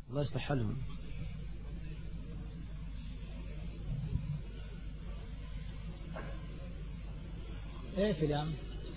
الله يصلح حالهم اقفل يا عم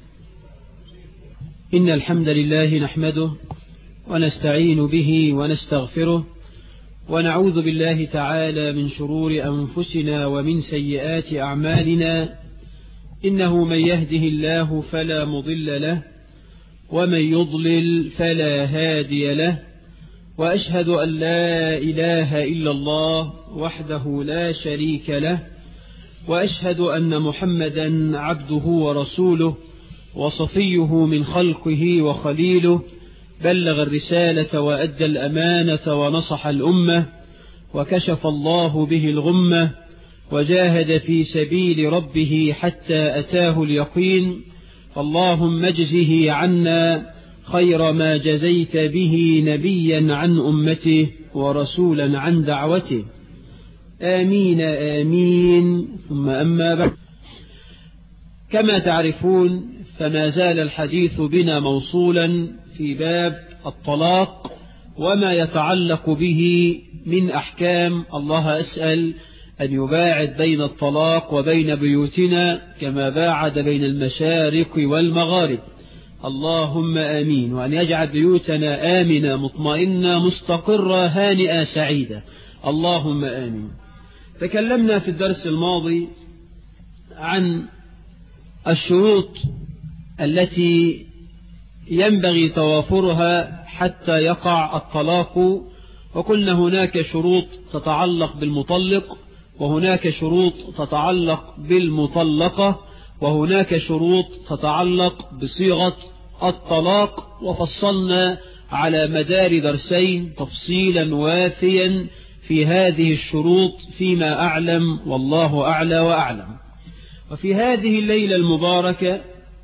إن الحمد لله نحمده ونستعين به ونستغفره ونعوذ بالله تعالى من شرور أنفسنا ومن سيئات أعمالنا إنه من يهده الله فلا مضل له ومن يضلل فلا هادي له وأشهد أن لا إله إلا الله وحده لا شريك له وأشهد أن محمدا عبده ورسوله وصفيه من خلقه وخليله بلغ الرسالة وأدى الأمانة ونصح الأمة وكشف الله به الغمة وجاهد في سبيل ربه حتى أتاه اليقين اللهم اجزه عنا خير ما جزيت به نبيا عن أمته ورسولا عن دعوته آمين آمين ثم أما بعد كما تعرفون فما زال الحديث بنا موصولا في باب الطلاق وما يتعلق به من أحكام الله أسأل أن يباعد بين الطلاق وبين بيوتنا كما باعد بين المشارق والمغارب اللهم آمين وأن يجعل بيوتنا آمنة مطمئنة مستقرة هانئة سعيدة اللهم آمين تكلمنا في الدرس الماضي عن الشروط التي ينبغي توافرها حتى يقع الطلاق وقلنا هناك شروط تتعلق بالمطلق وهناك شروط تتعلق بالمطلقة وهناك شروط تتعلق بصيغة الطلاق وفصلنا على مدار درسين تفصيلا وافيا في هذه الشروط فيما أعلم والله أعلى وأعلم وفي هذه الليلة المباركة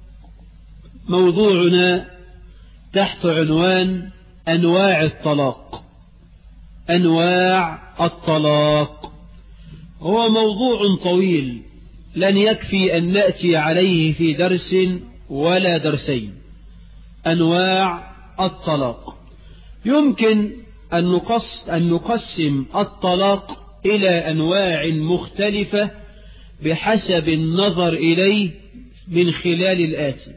موضوعنا تحت عنوان أنواع الطلاق أنواع الطلاق هو موضوع طويل لن يكفي أن نأتي عليه في درس ولا درسين أنواع الطلاق يمكن أن, نقص أن نقسم الطلاق إلى أنواع مختلفة بحسب النظر إليه من خلال الآتي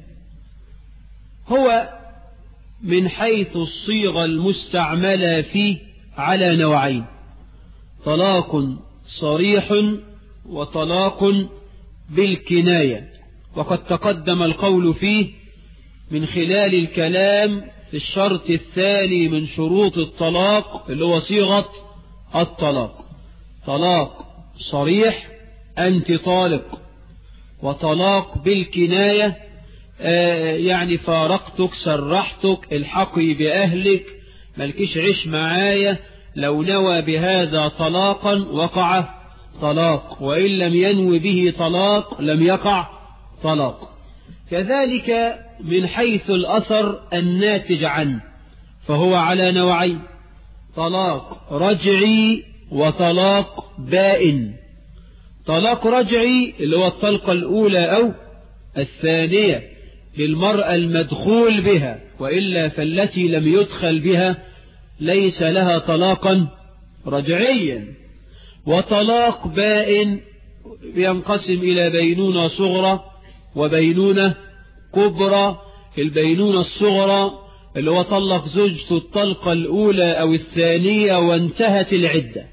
هو من حيث الصيغة المستعملة فيه على نوعين طلاق صريح وطلاق بالكناية وقد تقدم القول فيه من خلال الكلام في الشرط الثاني من شروط الطلاق اللي هو صيغة الطلاق طلاق صريح أنت طالق وطلاق بالكناية آه يعني فارقتك سرحتك الحقي بأهلك ملكش عيش معايا لو نوى بهذا طلاقا وقع طلاق وإن لم ينوي به طلاق لم يقع طلاق كذلك من حيث الأثر الناتج عنه فهو على نوعين طلاق رجعي وطلاق بائن طلاق رجعي اللي هو الطلقة الأولى أو الثانية للمرأة المدخول بها وإلا فالتي لم يدخل بها ليس لها طلاقا رجعيا وطلاق بائن ينقسم إلى بينونة صغرى وبينونة كبرى البينونة الصغرى اللي هو طلق زوجته الطلقة الأولى أو الثانية وانتهت العدة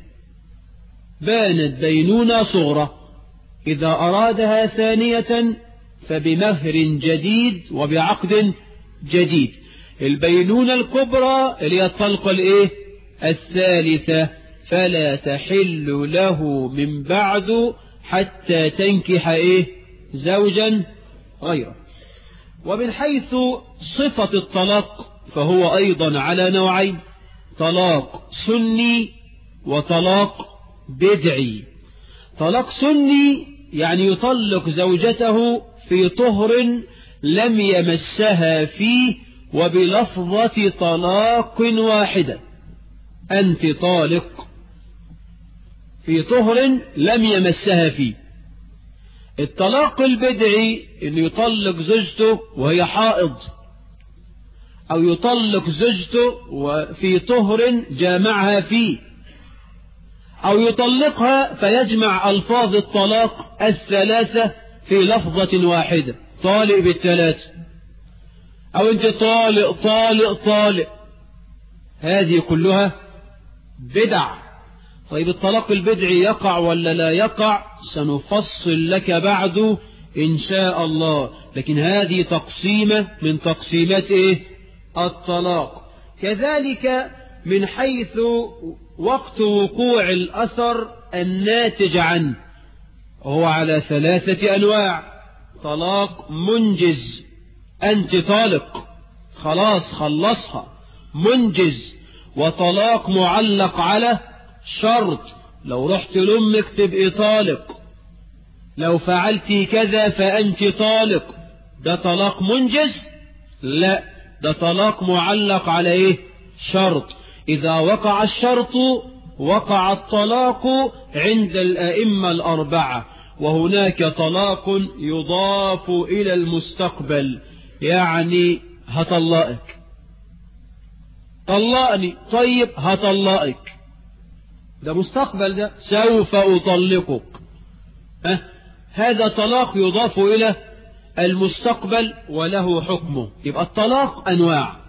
بانت بينونة صغرى إذا أرادها ثانية فبمهر جديد وبعقد جديد البينونة الكبرى اللي هي الطلقة الايه الثالثة فلا تحل له من بعد حتى تنكح ايه زوجا غيره ومن حيث صفة الطلاق فهو أيضا على نوعين طلاق سني وطلاق بدعي طلاق سني يعني يطلق زوجته في طهر لم يمسها فيه وبلفظة طلاق واحدة أنت طالق في طهر لم يمسها فيه الطلاق البدعي أن يطلق زوجته وهي حائض أو يطلق زوجته وفي طهر جامعها فيه أو يطلقها فيجمع ألفاظ الطلاق الثلاثة في لفظة واحدة طالق بالثلاثة أو أنت طالق طالق طالق هذه كلها بدع طيب الطلاق البدعي يقع ولا لا يقع سنفصل لك بعد إن شاء الله لكن هذه تقسيمة من تقسيمات إيه الطلاق كذلك من حيث وقت وقوع الأثر الناتج عنه هو على ثلاثة أنواع طلاق منجز أنت طالق خلاص خلصها منجز وطلاق معلق على شرط لو رحت لأمك تبقي طالق لو فعلت كذا فأنت طالق ده طلاق منجز لا ده طلاق معلق على ايه شرط إذا وقع الشرط وقع الطلاق عند الأئمة الأربعة وهناك طلاق يضاف إلى المستقبل يعني هطلقك طلقني طيب هطلقك ده مستقبل ده سوف أطلقك أه؟ هذا طلاق يضاف إلى المستقبل وله حكمه يبقى الطلاق أنواع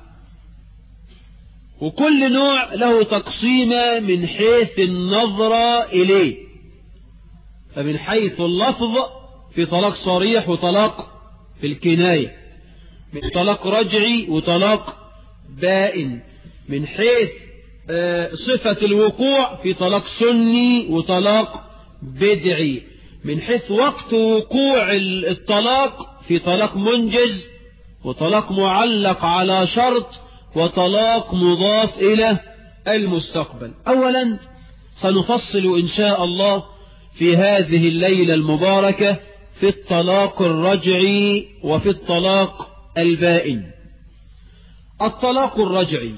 وكل نوع له تقسيمة من حيث النظرة إليه فمن حيث اللفظ في طلاق صريح وطلاق في الكناية من طلاق رجعي وطلاق بائن من حيث صفة الوقوع في طلاق سني وطلاق بدعي من حيث وقت وقوع الطلاق في طلاق منجز وطلاق معلق على شرط وطلاق مضاف إلى المستقبل أولا سنفصل إن شاء الله في هذه الليلة المباركة في الطلاق الرجعي وفي الطلاق البائن الطلاق الرجعي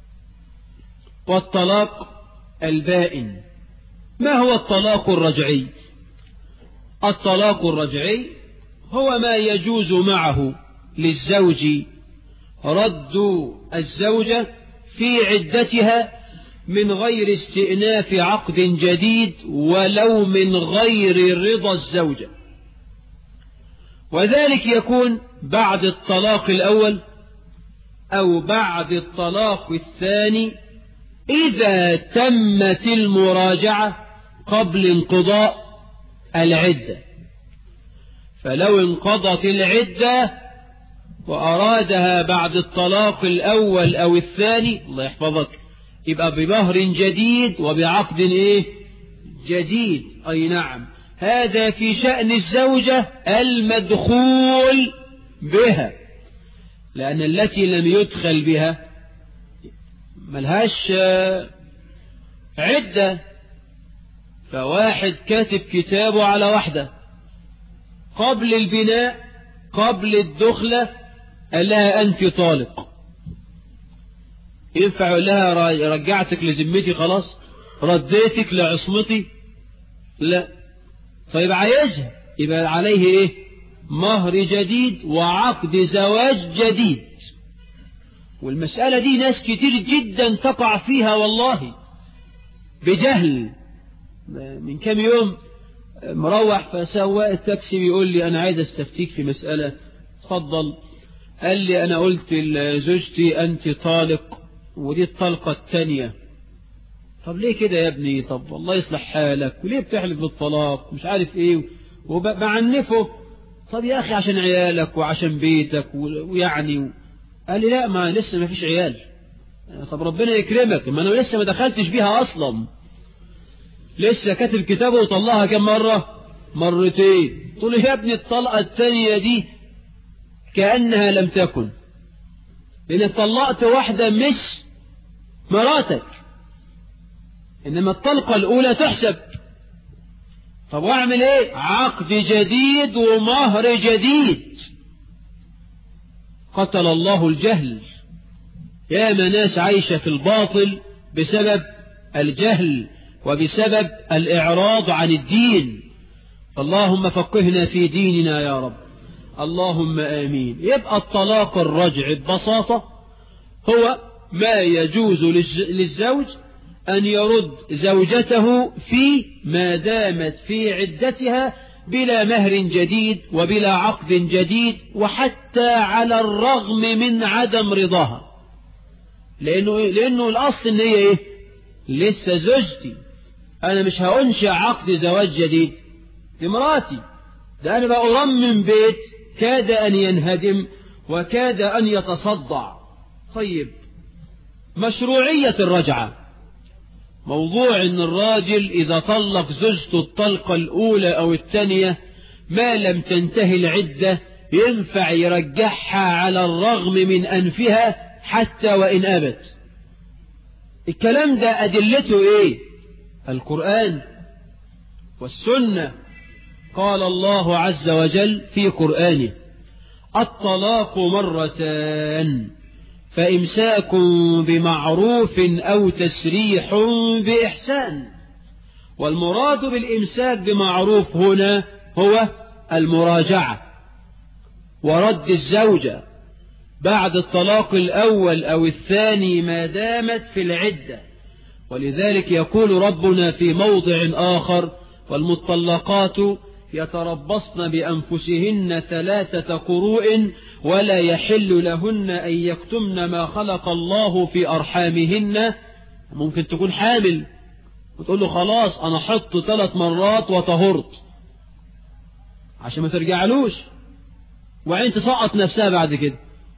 والطلاق البائن ما هو الطلاق الرجعي الطلاق الرجعي هو ما يجوز معه للزوج رد الزوجة في عدتها من غير استئناف عقد جديد ولو من غير رضا الزوجة وذلك يكون بعد الطلاق الأول أو بعد الطلاق الثاني إذا تمت المراجعة قبل انقضاء العدة فلو انقضت العدة وأرادها بعد الطلاق الأول أو الثاني الله يحفظك يبقى بمهر جديد وبعقد إيه جديد أي نعم هذا في شأن الزوجة المدخول بها لأن التي لم يدخل بها ملهاش عدة فواحد كاتب كتابه على واحدة قبل البناء قبل الدخلة قال لها أنت طالق ينفع يقول لها رجعتك لذمتي خلاص رديتك لعصمتي لا طيب عايزها يبقى عليه ايه مهر جديد وعقد زواج جديد والمسألة دي ناس كتير جدا تقع فيها والله بجهل من كم يوم مروح فسواق التاكسي بيقول لي أنا عايز استفتيك في مسألة تفضل قال لي أنا قلت لزوجتي أنت طالق ودي الطلقة الثانية طب ليه كده يا ابني طب الله يصلح حالك وليه بتحلف بالطلاق مش عارف ايه وبعنفه طب يا أخي عشان عيالك وعشان بيتك ويعني قال لي لا ما لسه ما فيش عيال طب ربنا يكرمك ما أنا لسه ما دخلتش بيها أصلا لسه كاتب كتابه وطلعها كم مرة مرتين تقول يا ابني الطلقة الثانية دي كأنها لم تكن لأن طلقت واحدة مش مراتك إنما الطلقة الأولى تحسب طب واعمل ايه عقد جديد ومهر جديد قتل الله الجهل يا ناس عايشة في الباطل بسبب الجهل وبسبب الإعراض عن الدين اللهم فقهنا في ديننا يا رب اللهم آمين يبقى الطلاق الرجع ببساطة هو ما يجوز للزوج أن يرد زوجته في ما دامت في عدتها بلا مهر جديد وبلا عقد جديد وحتى على الرغم من عدم رضاها لأنه, لأنه الأصل إن هي إيه لسه زوجتي أنا مش هأنشأ عقد زواج جديد لمراتي ده أنا بأرمم بيت كاد أن ينهدم وكاد أن يتصدع طيب مشروعية الرجعة موضوع ان الراجل اذا طلق زوجته الطلقة الاولى او الثانية ما لم تنتهي العدة ينفع يرجعها على الرغم من انفها حتى وان ابت الكلام ده ادلته ايه القرآن والسنة قال الله عز وجل في قرآنه الطلاق مرتان فإمساك بمعروف أو تسريح بإحسان والمراد بالإمساك بمعروف هنا هو المراجعة ورد الزوجة بعد الطلاق الأول أو الثاني ما دامت في العدة ولذلك يقول ربنا في موضع آخر والمطلقات يتربصن بأنفسهن ثلاثة قروء ولا يحل لهن أن يكتمن ما خلق الله في أرحامهن ممكن تكون حامل وتقول له خلاص أنا حط ثلاث مرات وطهرت عشان ما ترجعلوش وعين تسقط نفسها بعد كده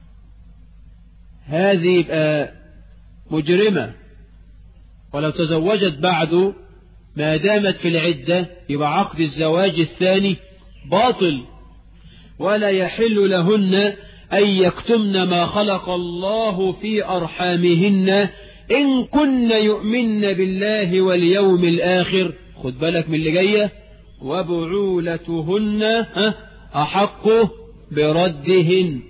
هذه يبقى مجرمة ولو تزوجت بعده ما دامت في العدة يبقى عقد الزواج الثاني باطل ولا يحل لهن أن يكتمن ما خلق الله في أرحامهن إن كن يؤمن بالله واليوم الآخر خد بالك من اللي جاية وبعولتهن أحق بردهن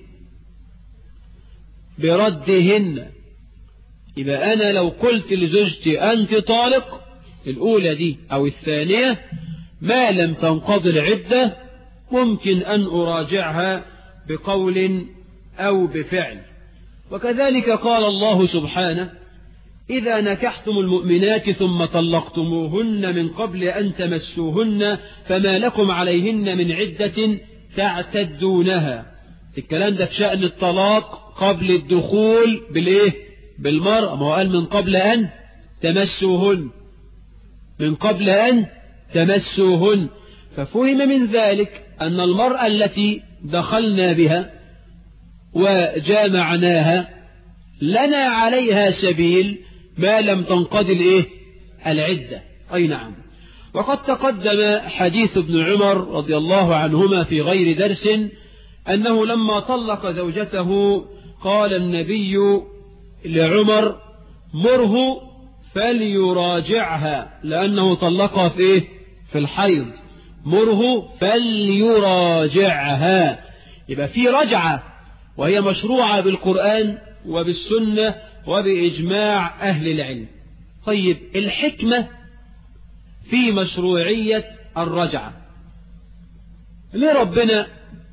بردهن يبقى أنا لو قلت لزوجتي أنت طالق الأولى دي أو الثانية ما لم تنقضي العدة ممكن أن أراجعها بقول أو بفعل وكذلك قال الله سبحانه إذا نكحتم المؤمنات ثم طلقتموهن من قبل أن تمسوهن فما لكم عليهن من عدة تعتدونها الكلام ده في شأن الطلاق قبل الدخول بالإيه بالمرأة ما هو قال من قبل أن تمسوهن من قبل أن تمسوهن ففهم من ذلك أن المرأة التي دخلنا بها وجامعناها لنا عليها سبيل ما لم تنقضي الايه العدة أي نعم وقد تقدم حديث ابن عمر رضي الله عنهما في غير درس أنه لما طلق زوجته قال النبي لعمر مره فليراجعها لأنه طلقها في إيه؟ في الحيض مره فليراجعها يبقى في رجعة وهي مشروعة بالقرآن وبالسنة وبإجماع أهل العلم طيب الحكمة في مشروعية الرجعة ليه ربنا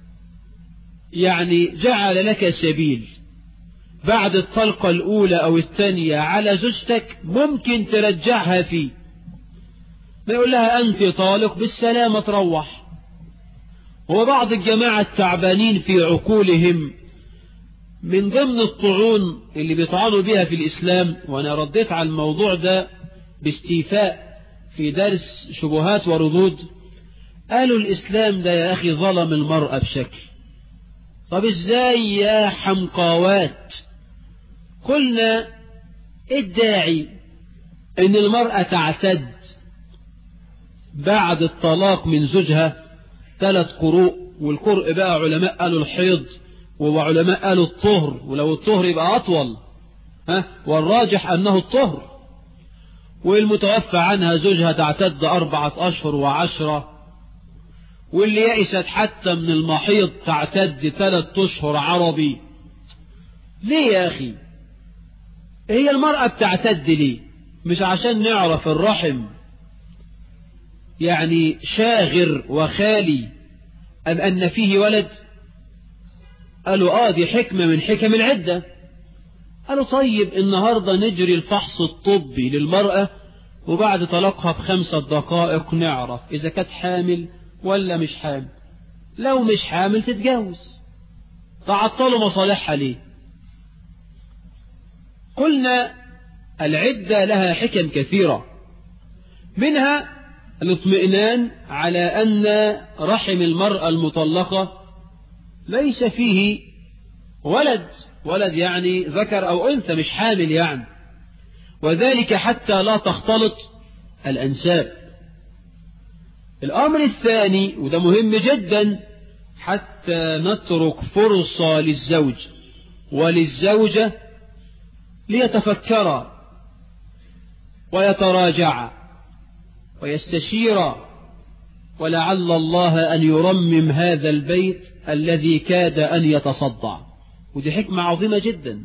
يعني جعل لك سبيل بعد الطلقة الأولى أو الثانية على زوجتك ممكن ترجعها فيه ما يقول لها أنت طالق بالسلامة تروح وبعض الجماعة التعبانين في عقولهم من ضمن الطعون اللي بيطعنوا بها في الإسلام وأنا رديت على الموضوع ده باستيفاء في درس شبهات وردود قالوا الإسلام ده يا أخي ظلم المرأة بشكل طب إزاي يا حمقاوات قلنا الداعي ان المرأة تعتد بعد الطلاق من زوجها ثلاث قروء والقرء بقى علماء قالوا الحيض وعلماء قالوا الطهر ولو الطهر يبقى أطول ها والراجح أنه الطهر والمتوفى عنها زوجها تعتد أربعة أشهر وعشرة واللي يئست حتى من المحيض تعتد ثلاث أشهر عربي ليه يا أخي هي المرأة بتعتد ليه مش عشان نعرف الرحم يعني شاغر وخالي أم أن فيه ولد قالوا آه دي حكمة من حكم العدة قالوا طيب النهاردة نجري الفحص الطبي للمرأة وبعد طلاقها بخمسة دقائق نعرف إذا كانت حامل ولا مش حامل لو مش حامل تتجوز تعطلوا مصالحها ليه قلنا العدة لها حكم كثيرة منها الاطمئنان على أن رحم المرأة المطلقة ليس فيه ولد ولد يعني ذكر أو أنثى مش حامل يعني وذلك حتى لا تختلط الأنساب الأمر الثاني وده مهم جدا حتى نترك فرصة للزوج وللزوجة ليتفكرا ويتراجعا ويستشيرا ولعل الله أن يرمم هذا البيت الذي كاد أن يتصدع ودي حكمة عظيمة جدا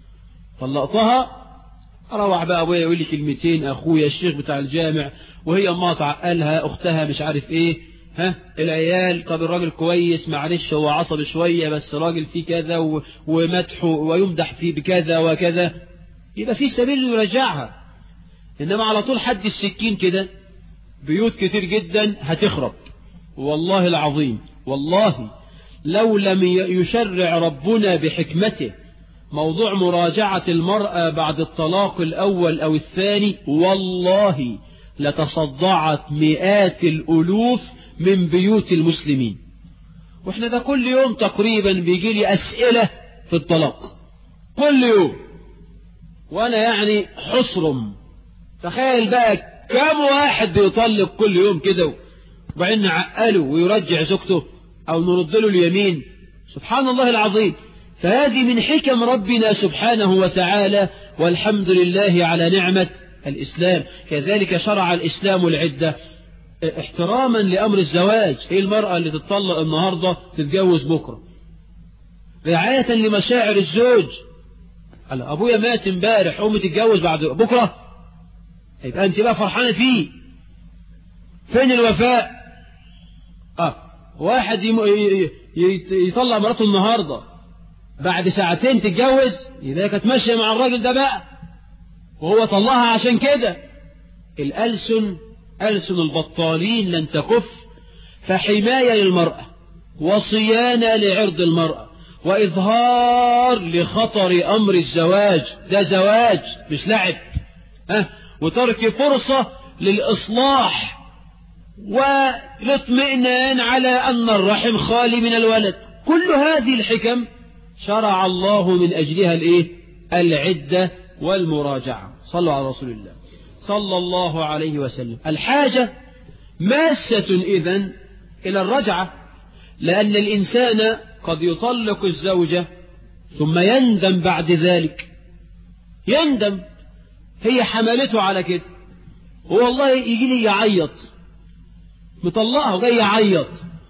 طلقتها روح بقى ابويا يقول لي كلمتين اخويا الشيخ بتاع الجامع وهي ما تعقلها اختها مش عارف ايه ها العيال طب الراجل كويس معلش هو عصبي شوية بس راجل فيه كذا و... ومدحه ويمدح فيه بكذا وكذا يبقى في سبيل يرجعها انما على طول حد السكين كده بيوت كتير جدا هتخرب والله العظيم والله لو لم يشرع ربنا بحكمته موضوع مراجعة المرأة بعد الطلاق الأول أو الثاني والله لتصدعت مئات الألوف من بيوت المسلمين واحنا ده كل يوم تقريبا بيجي لي أسئلة في الطلاق كل يوم وأنا يعني حصرم تخيل بقى كم واحد بيطلق كل يوم كده وبعدين نعقله ويرجع زوجته أو نرد له اليمين سبحان الله العظيم فهذه من حكم ربنا سبحانه وتعالى والحمد لله على نعمة الإسلام كذلك شرع الإسلام العدة احتراما لأمر الزواج هي المرأة اللي تتطلق النهاردة تتجوز بكرة رعاية لمشاعر الزوج قال أبويا مات امبارح أمي تتجوز بعد بكرة يبقى أنت بقى فرحانة فيه فين الوفاء آه واحد يم... يطلع مراته النهارده بعد ساعتين تتجوز يبقى كانت ماشيه مع الراجل ده بقى وهو طلعها عشان كده الألسن ألسن البطالين لن تكف فحماية للمرأة وصيانة لعرض المرأة وإظهار لخطر أمر الزواج ده زواج مش لعب أه؟ وترك فرصة للإصلاح والاطمئنان على أن الرحم خالي من الولد كل هذه الحكم شرع الله من أجلها الإيه؟ العدة والمراجعة صلوا على رسول الله صلى الله عليه وسلم الحاجة ماسة إذن إلى الرجعة لأن الإنسان قد يطلق الزوجة ثم يندم بعد ذلك يندم هي حملته على كده والله يجي لي يعيط مطلقها وجاي يعيط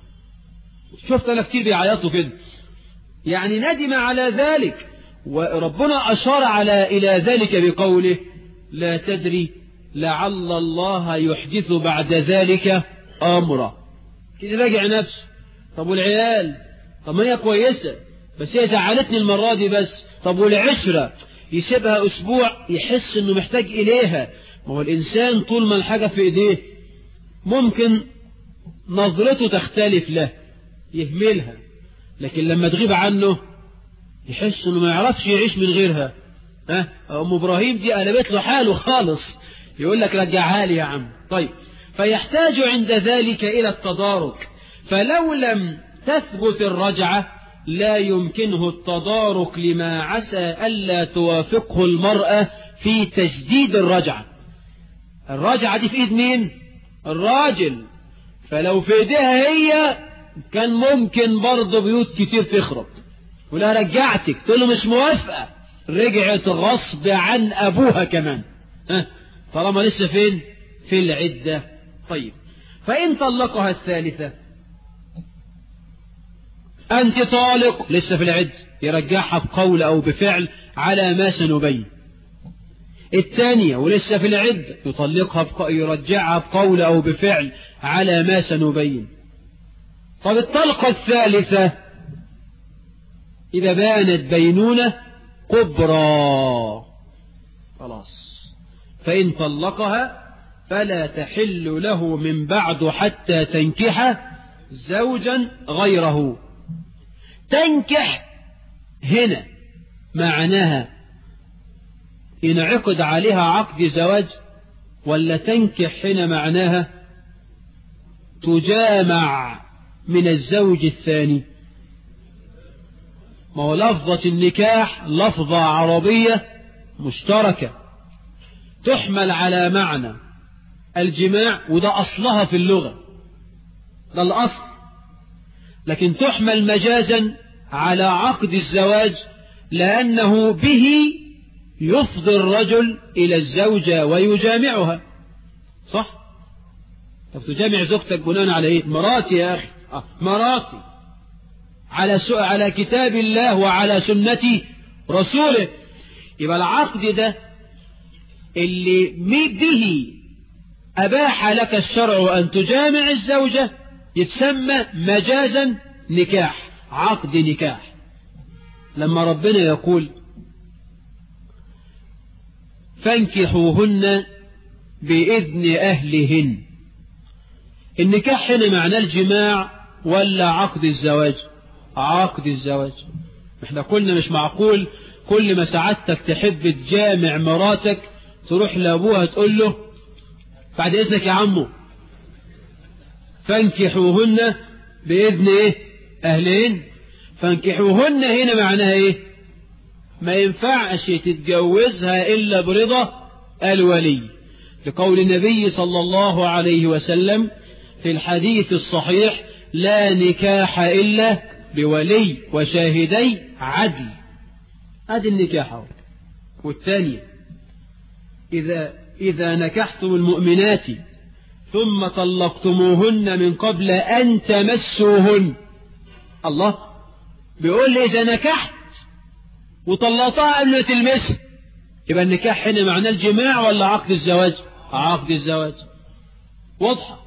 شفت أنا كتير بيعيطوا كده يعني ندم على ذلك وربنا أشار على إلى ذلك بقوله لا تدري لعل الله يحدث بعد ذلك أمرا كده راجع نفسه طب والعيال طب ما هي كويسة بس هي زعلتني المرة دي بس طب والعشرة يسيبها أسبوع يحس إنه محتاج إليها ما هو الإنسان طول ما الحاجة في إيديه ممكن نظرته تختلف له يهملها لكن لما تغيب عنه يحس انه ما يعرفش يعيش من غيرها ها ام ابراهيم دي قلبت له حاله خالص يقول لك رجعها لي يا عم طيب فيحتاج عند ذلك الى التدارك فلو لم تثبت الرجعه لا يمكنه التدارك لما عسى الا توافقه المراه في تجديد الرجعه الرجعه دي في ايد مين الراجل فلو في ايديها هي كان ممكن برضه بيوت كتير تخرب ولا رجعتك تقول له مش موافقة رجعت غصب عن أبوها كمان ها طالما لسه فين في العدة طيب فإن طلقها الثالثة أنت طالق لسه في العدة يرجعها بقول أو بفعل على ما سنبين الثانية ولسه في العدة يطلقها بق... يرجعها بقول أو بفعل على ما سنبين طب الطلقة الثالثة إذا بانت بينونة كبرى خلاص فإن طلقها فلا تحل له من بعد حتى تنكح زوجا غيره تنكح هنا معناها ينعقد عليها عقد زواج ولا تنكح هنا معناها تجامع من الزوج الثاني ما هو لفظة النكاح لفظة عربية مشتركة تحمل على معنى الجماع وده أصلها في اللغة ده الأصل لكن تحمل مجازا على عقد الزواج لأنه به يفضي الرجل إلى الزوجة ويجامعها صح؟ طب تجامع زوجتك بناء على ايه؟ مراتي يا أخي آه مراتي على على كتاب الله وعلى سنة رسوله يبقى العقد ده اللي به أباح لك الشرع أن تجامع الزوجة يتسمى مجازا نكاح عقد نكاح لما ربنا يقول فانكحوهن بإذن أهلهن النكاح هنا معناه الجماع ولا عقد الزواج عقد الزواج احنا قلنا مش معقول كل ما سعادتك تحب تجامع مراتك تروح لابوها تقول له بعد اذنك يا عمو فانكحوهن باذن ايه اهلهن فانكحوهن هنا معناها ايه ما ينفعش تتجوزها الا برضا الولي لقول النبي صلى الله عليه وسلم في الحديث الصحيح لا نكاح إلا بولي وشاهدي عدل هذا النكاح والثانية إذا, إذا نكحتم المؤمنات ثم طلقتموهن من قبل أن تمسوهن الله بيقول لي إذا نكحت وطلقتها قبل ما تلمسها يبقى النكاح هنا معناه الجماع ولا عقد الزواج عقد الزواج واضحة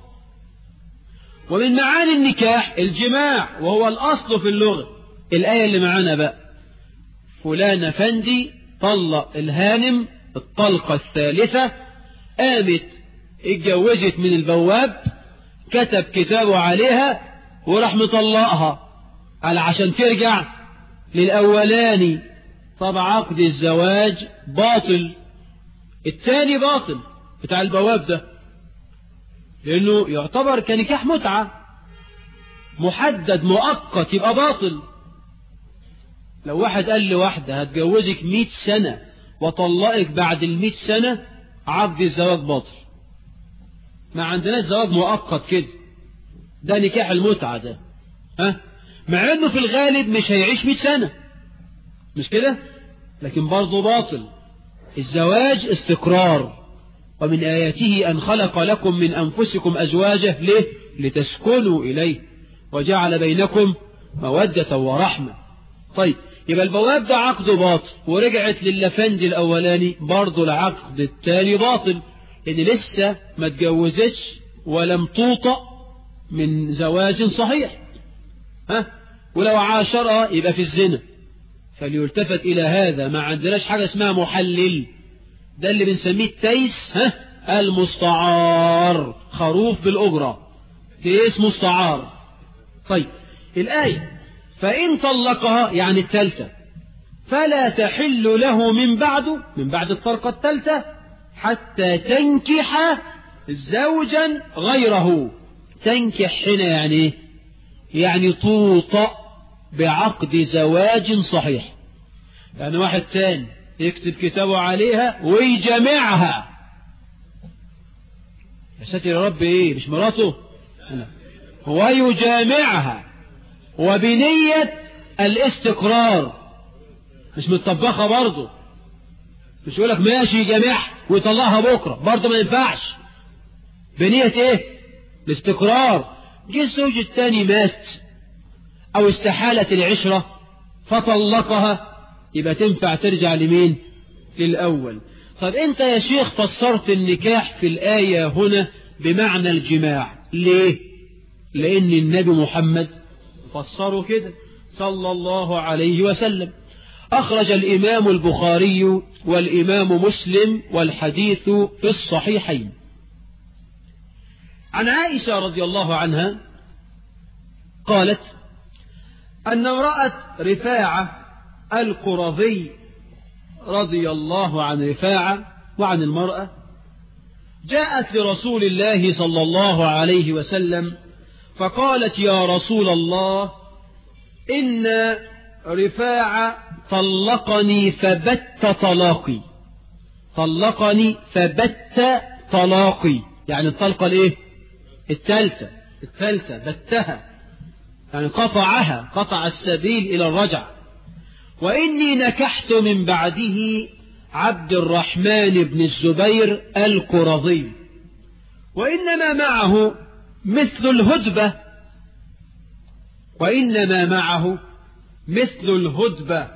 ومن معاني النكاح الجماع وهو الأصل في اللغة الآية اللي معانا بقى فلان فندي طلق الهانم الطلقة الثالثة قامت اتجوزت من البواب كتب كتابه عليها وراح مطلقها على عشان ترجع للأولاني طب عقد الزواج باطل الثاني باطل بتاع البواب ده لأنه يعتبر كنكاح متعة محدد مؤقت يبقى باطل لو واحد قال لواحدة هتجوزك مئة سنة وطلقك بعد المئة سنة عقد الزواج باطل ما عندناش زواج مؤقت كده ده نكاح المتعة ده ها مع انه في الغالب مش هيعيش مئة سنة مش كده لكن برضه باطل الزواج استقرار ومن آياته أن خلق لكم من أنفسكم أزواجه ليه لتسكنوا إليه وجعل بينكم مودة ورحمة طيب يبقى البواب ده عقده باطل ورجعت للفنج الأولاني برضه العقد التاني باطل لأن لسه ما اتجوزتش ولم توطأ من زواج صحيح ها ولو عاشرها يبقى في الزنا فليلتفت إلى هذا ما عندناش حاجة اسمها محلل ده اللي بنسميه التيس ها المستعار خروف بالأجرة تيس مستعار طيب الآية فإن طلقها يعني الثالثة فلا تحل له من بعده من بعد الطلقة الثالثة حتى تنكح زوجا غيره تنكح هنا يعني ايه يعني توطأ بعقد زواج صحيح يعني واحد تاني يكتب كتابه عليها ويجمعها يا ساتر يا رب ايه مش مراته ويجامعها وبنية الاستقرار مش متطبخة برضه مش يقول لك ماشي يجامعها ويطلعها بكرة برضه ما ينفعش بنية ايه الاستقرار جه الزوج الثاني مات او استحالت العشرة فطلقها يبقى تنفع ترجع لمين للأول طب انت يا شيخ فسرت النكاح في الآية هنا بمعنى الجماع ليه لأن النبي محمد فسره كده صلى الله عليه وسلم أخرج الإمام البخاري والإمام مسلم والحديث في الصحيحين عن عائشة رضي الله عنها قالت أن امرأة رفاعة القرظي رضي الله عن رفاعة وعن المرأة جاءت لرسول الله صلى الله عليه وسلم فقالت يا رسول الله إن رفاعة طلقني فبت طلاقي طلقني فبت طلاقي يعني الطلقة الايه الثالثة الثالثة بتها يعني قطعها قطع السبيل إلى الرجع وإني نكحت من بعده عبد الرحمن بن الزبير القرظي وإنما معه مثل الهدبة وإنما معه مثل الهدبة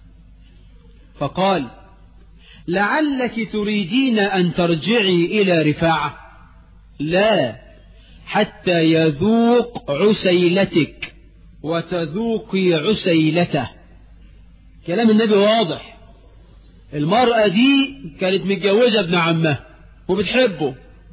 فقال لعلك تريدين أن ترجعي إلى رفاعة لا حتى يذوق عسيلتك وتذوقي عسيلته كلام النبي واضح المرأة دي كانت متجوزة ابن عمها وبتحبه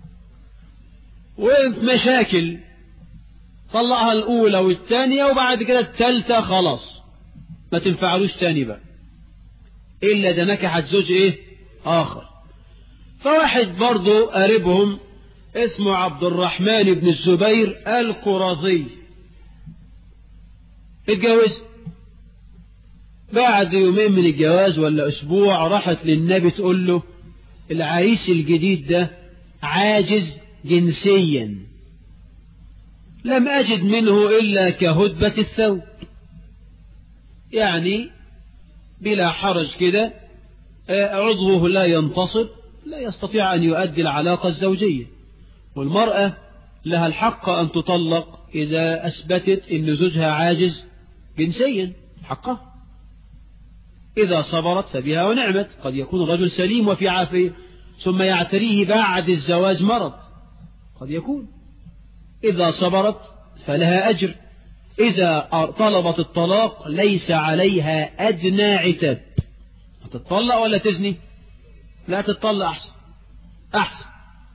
وفي مشاكل طلقها الأولى والثانية وبعد كده الثالثة خلاص ما تنفعلوش تاني بقى إلا ده نكحت زوج إيه آخر فواحد برضه قريبهم اسمه عبد الرحمن بن الزبير القرظي اتجوز بعد يومين من الجواز ولا أسبوع راحت للنبي تقول له العريس الجديد ده عاجز جنسيا لم أجد منه إلا كهدبة الثوب يعني بلا حرج كده عضوه لا ينتصب لا يستطيع أن يؤدي العلاقة الزوجية والمرأة لها الحق أن تطلق إذا أثبتت أن زوجها عاجز جنسيا حقها إذا صبرت فبها ونعمت قد يكون الرجل سليم وفي عافية ثم يعتريه بعد الزواج مرض قد يكون إذا صبرت فلها أجر إذا طلبت الطلاق ليس عليها أدنى عتاب هتطلق ولا تزني لا تطلق أحسن أحسن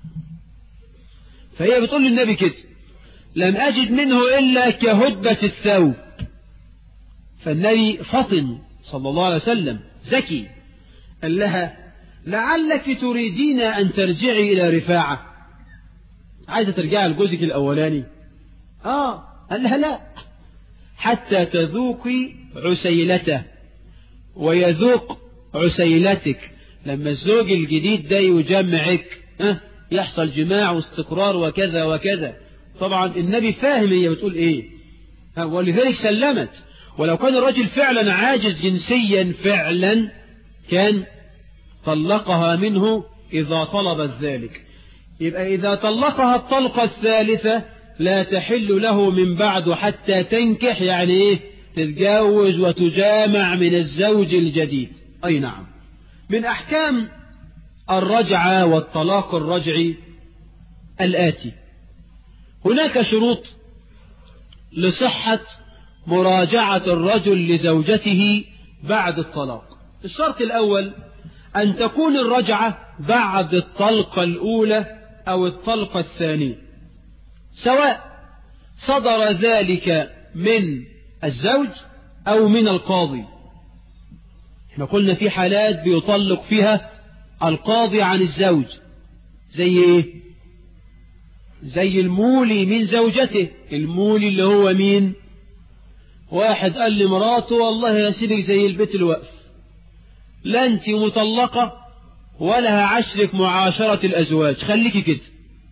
فهي بتقول للنبي كده لم أجد منه إلا كهدبة الثوب فالنبي فطن صلى الله عليه وسلم ذكي قال لها لعلك تريدين أن ترجعي إلى رفاعة عايزة ترجعي لجوزك الأولاني آه قال لها لا حتى تذوقي عسيلته ويذوق عسيلتك لما الزوج الجديد ده يجمعك أه يحصل جماع واستقرار وكذا وكذا طبعا النبي فاهم هي بتقول ايه ولذلك سلمت ولو كان الرجل فعلا عاجز جنسيا فعلا كان طلقها منه إذا طلبت ذلك يبقى إذا طلقها الطلقة الثالثة لا تحل له من بعد حتى تنكح يعني إيه تتجوز وتجامع من الزوج الجديد أي نعم من أحكام الرجعة والطلاق الرجعي الآتي هناك شروط لصحة مراجعة الرجل لزوجته بعد الطلاق الشرط الأول أن تكون الرجعة بعد الطلقة الأولى أو الطلقة الثانية سواء صدر ذلك من الزوج أو من القاضي احنا قلنا في حالات بيطلق فيها القاضي عن الزوج زي ايه زي المولي من زوجته المولي اللي هو مين واحد قال لمراته والله هسيبك زي البيت الوقف لا انت مطلقة ولا هعشرك معاشرة الأزواج خليكي كده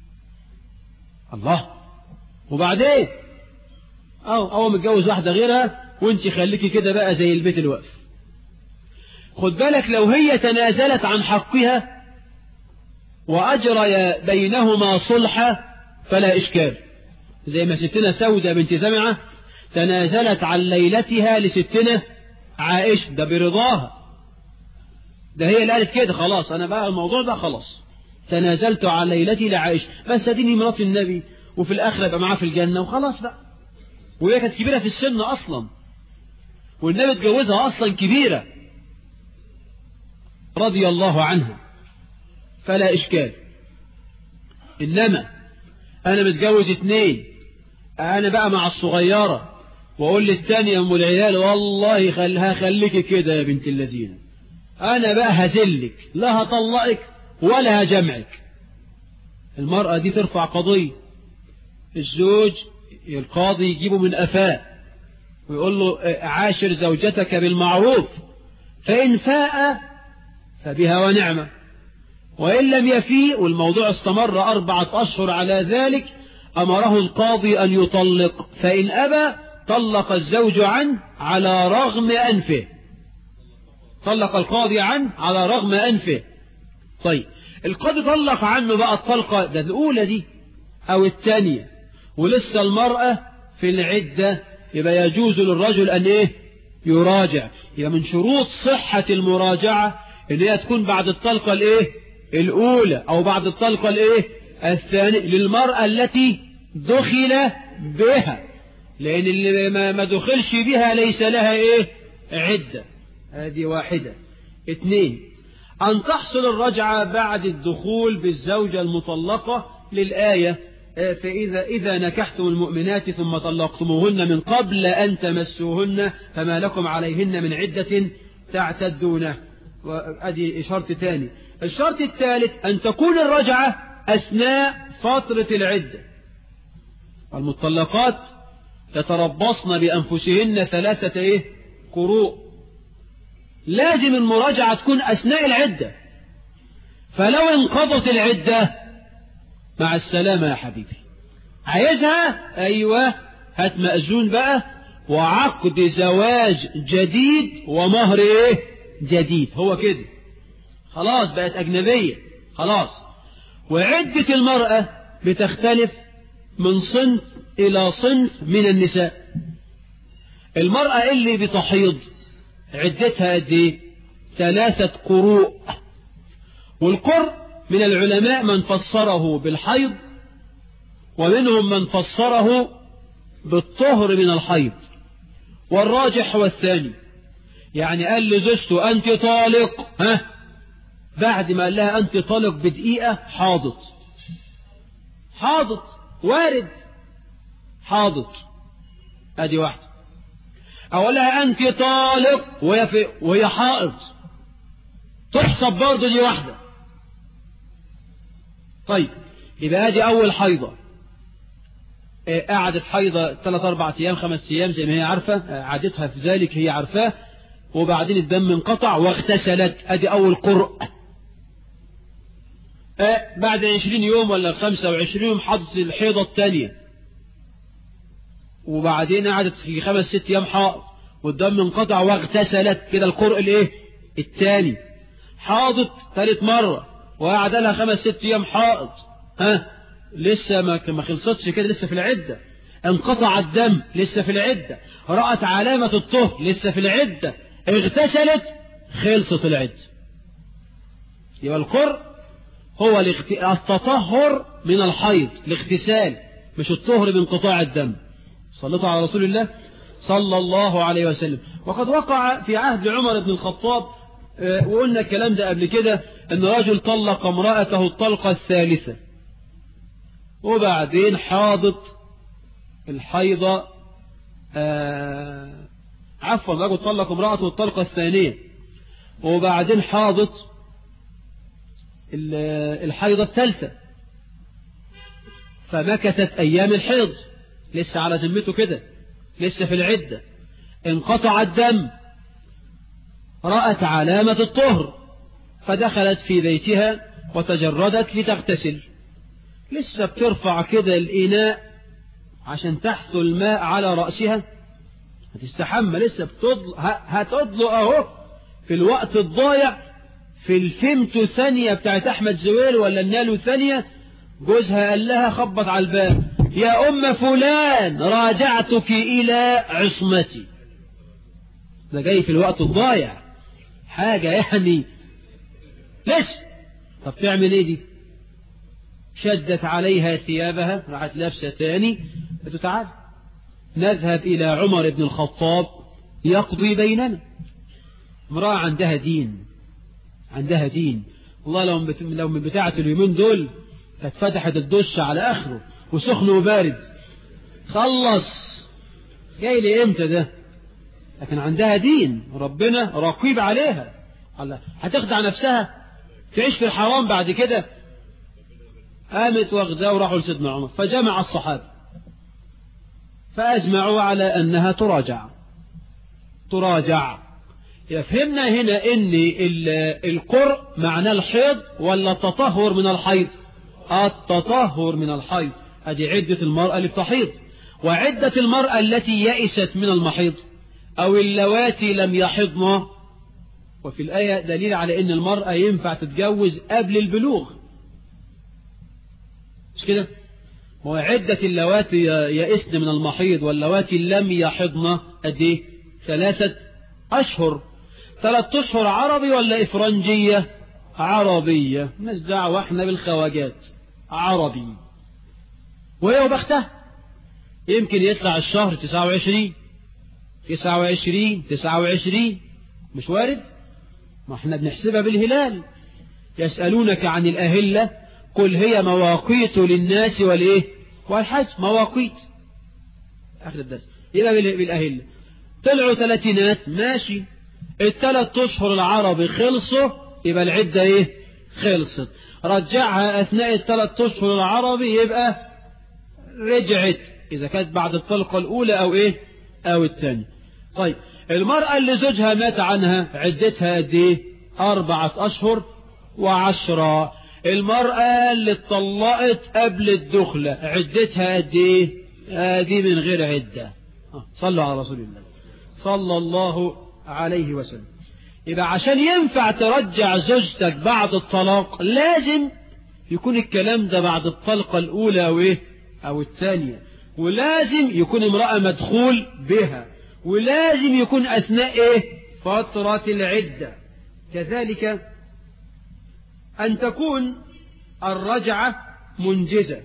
الله وبعدين أو أو متجوز واحدة غيرها وانت خليكي كده بقى زي البيت الوقف خد بالك لو هي تنازلت عن حقها وأجري بينهما صلحا فلا إشكال زي ما ستنا سودة بنت زمعة تنازلت عن ليلتها لستنا عائشة ده برضاها ده هي اللي قالت كده خلاص أنا بقى الموضوع ده خلاص تنازلت عن ليلتي لعائشة بس اديني مرات النبي وفي الآخرة يبقى معاه في الجنة وخلاص بقى وهي كانت كبيرة في السن أصلا والنبي اتجوزها أصلا كبيرة رضي الله عنها فلا إشكال إنما أنا متجوز اتنين أنا بقى مع الصغيرة وأقول للتانية أم العيال والله خلها خليك كده يا بنت اللذين أنا بقى هزلك لا هطلقك ولا هجمعك المرأة دي ترفع قضية الزوج القاضي يجيبه من أفاه ويقول له عاشر زوجتك بالمعروف فإن فاء فبها ونعمة وإن لم يفيء والموضوع استمر أربعة أشهر على ذلك أمره القاضي أن يطلق فإن أبى طلق الزوج عنه على رغم أنفه طلق القاضي عنه على رغم أنفه طيب القاضي طلق عنه بقى الطلقة ده الأولى دي أو الثانية ولسه المرأة في العدة يبقى يجوز للرجل أن إيه يراجع يبقى من شروط صحة المراجعة إن هي تكون بعد الطلقة الإيه الأولى أو بعد الطلقة الإيه الثانية للمرأة التي دخل بها لأن اللي ما دخلش بها ليس لها إيه عدة هذه واحدة اثنين أن تحصل الرجعة بعد الدخول بالزوجة المطلقة للآية فإذا إذا نكحتم المؤمنات ثم طلقتموهن من قبل أن تمسوهن فما لكم عليهن من عدة تعتدونه وأدي شرط ثاني الشرط الثالث أن تكون الرجعة أثناء فترة العدة المطلقات يتربصن بأنفسهن ثلاثة إيه قروء لازم المراجعة تكون أثناء العدة فلو انقضت العدة مع السلامة يا حبيبي عايزها أيوة هات مأذون بقى وعقد زواج جديد ومهر إيه جديد هو كده خلاص بقت أجنبية خلاص وعدة المرأة بتختلف من صنف إلى صنف من النساء المرأة اللي بتحيض عدتها قد ايه ثلاثة قروء والقر من العلماء من فسره بالحيض ومنهم من فسره بالطهر من الحيض والراجح هو الثاني يعني قال لزوجته أنت طالق ها بعد ما قال لها أنت طالق بدقيقة حاضت حاضت وارد حاضت ادي واحدة أقول لها أنت طالق وهي, في وهي حائض تحسب برضه دي واحدة طيب يبقى ادي أول حيضة قعدت حيضة ثلاث أربع أيام خمس أيام زي ما هي عارفة عادتها في ذلك هي عارفاه وبعدين الدم انقطع واغتسلت ادي أول قرء بعد عشرين يوم ولا خمسة وعشرين يوم حضت الحيضة الثانية وبعدين قعدت في خمس ست أيام حائض والدم انقطع واغتسلت كده القرء الايه الثاني حاضت ثالث مرة وقعد لها خمس ست أيام حائض ها لسه ما ما خلصتش كده لسه في العدة انقطع الدم لسه في العدة رأت علامة الطهر لسه في العدة اغتسلت خلصت العدة يبقى القرء هو التطهر من الحيض الاغتسال مش الطهر بانقطاع الدم صلت على رسول الله صلى الله عليه وسلم وقد وقع في عهد عمر بن الخطاب وقلنا الكلام ده قبل كده ان رجل طلق امرأته الطلقة الثالثة وبعدين حاضت الحيضة آه عفوا رجل طلق امرأته الطلقة الثانية وبعدين حاضت الحيضة الثالثة فمكثت أيام الحيض لسه على ذمته كده لسه في العدة انقطع الدم رأت علامة الطهر فدخلت في بيتها وتجردت لتغتسل لسه بترفع كده الإناء عشان تحثو الماء على رأسها هتستحمى لسه بتضل هتضلق اهو في الوقت الضايع في الفيمتو ثانية بتاعت أحمد زويل ولا النالو ثانية جوزها قال لها خبط على الباب يا أم فلان راجعتك إلى عصمتي ده جاي في الوقت الضايع حاجة يعني لسه طب تعمل ايه دي شدت عليها ثيابها راحت لابسة تاني فتعال نذهب إلى عمر بن الخطاب يقضي بيننا امرأة عندها دين عندها دين والله لو من لو من بتاعة اليومين دول كانت فتحت الدش على آخره وسخن وبارد خلص جاي لي امتى ده لكن عندها دين ربنا رقيب عليها الله هتخدع نفسها تعيش في الحرام بعد كده قامت واخداه وراحوا لسيدنا عمر فجمع الصحابة فأجمعوا على أنها تراجع تراجع فهمنا هنا ان القرء معناه الحيض ولا التطهر من الحيض التطهر من الحيض هذه عدة المرأة اللي بتحيض وعدة المرأة التي يئست من المحيض أو اللواتي لم يحضن وفي الآية دليل على أن المرأة ينفع تتجوز قبل البلوغ مش كده وعدة اللواتي يئسن من المحيض واللواتي لم يحضن قد ايه ثلاثة أشهر ثلاثة أشهر عربي ولا إفرنجية عربية مش دعوة احنا بالخواجات عربي وهي وبختها يمكن يطلع الشهر تسعة وعشرين تسعة وعشرين تسعة وعشرين مش وارد ما احنا بنحسبها بالهلال يسألونك عن الأهلة قل هي مواقيت للناس والإيه والحج مواقيت آخر الدرس يبقى بالأهلة طلعوا ثلاثينات ماشي الثلاث أشهر العربي خلصوا يبقى العدة إيه خلصت رجعها أثناء الثلاث أشهر العربي يبقى رجعت إذا كانت بعد الطلقة الأولى أو إيه أو الثانية طيب المرأة اللي زوجها مات عنها عدتها قد إيه أربعة أشهر وعشرة المرأة اللي اتطلقت قبل الدخلة عدتها قد إيه هذه من غير عدة صلوا على رسول الله صلى الله عليه وسلم يبقى عشان ينفع ترجع زوجتك بعد الطلاق لازم يكون الكلام ده بعد الطلقة الأولى أو إيه أو الثانية ولازم يكون امرأة مدخول بها ولازم يكون أثناء إيه فترة العدة كذلك أن تكون الرجعة منجزة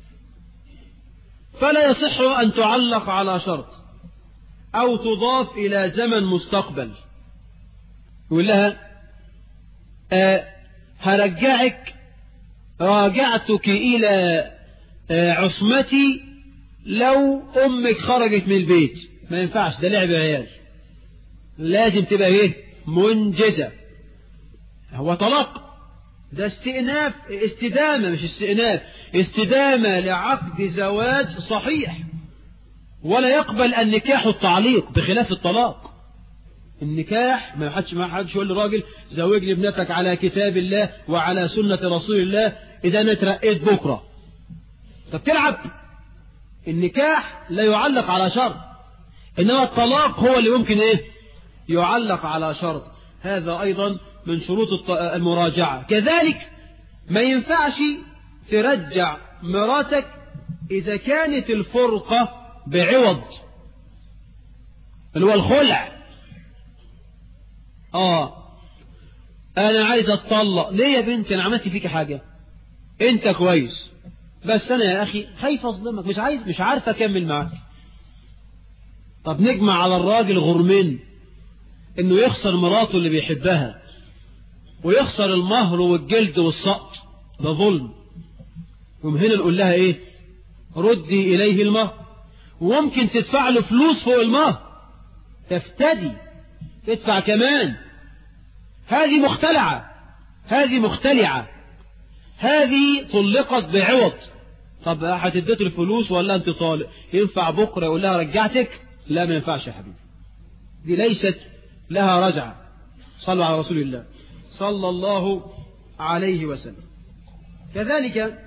فلا يصح أن تعلق على شرط أو تضاف إلى زمن مستقبل يقول لها أه هرجعك راجعتك إلى أه عصمتي لو أمك خرجت من البيت ما ينفعش ده لعب عيال لازم تبقى ايه منجزة هو طلاق ده استئناف استدامة مش استئناف استدامة لعقد زواج صحيح ولا يقبل النكاح التعليق بخلاف الطلاق النكاح ما حدش ما حدش يقول لراجل زوجني ابنتك على كتاب الله وعلى سنة رسول الله إذا أنا اترقيت بكرة طب تلعب النكاح لا يعلق على شرط إنما الطلاق هو اللي ممكن إيه يعلق على شرط هذا أيضا من شروط المراجعة كذلك ما ينفعش ترجع مراتك إذا كانت الفرقة بعوض اللي هو الخلع آه أنا عايز أتطلق ليه يا بنتي أنا عملت فيك حاجة أنت كويس بس أنا يا أخي خايف أظلمك مش عايز مش عارف أكمل معاك طب نجمع على الراجل غرمين إنه يخسر مراته اللي بيحبها ويخسر المهر والجلد والسقط ده ظلم ومن هنا نقول لها إيه ردي إليه المهر وممكن تدفع له فلوس فوق المهر تفتدي تدفع كمان هذه مختلعة هذه مختلعة هذه طلقت بعوض طب هتديته الفلوس ولا انت طالق ينفع بكرة يقول لها رجعتك لا ما ينفعش يا حبيبي دي ليست لها رجعة صلوا على رسول الله صلى الله عليه وسلم كذلك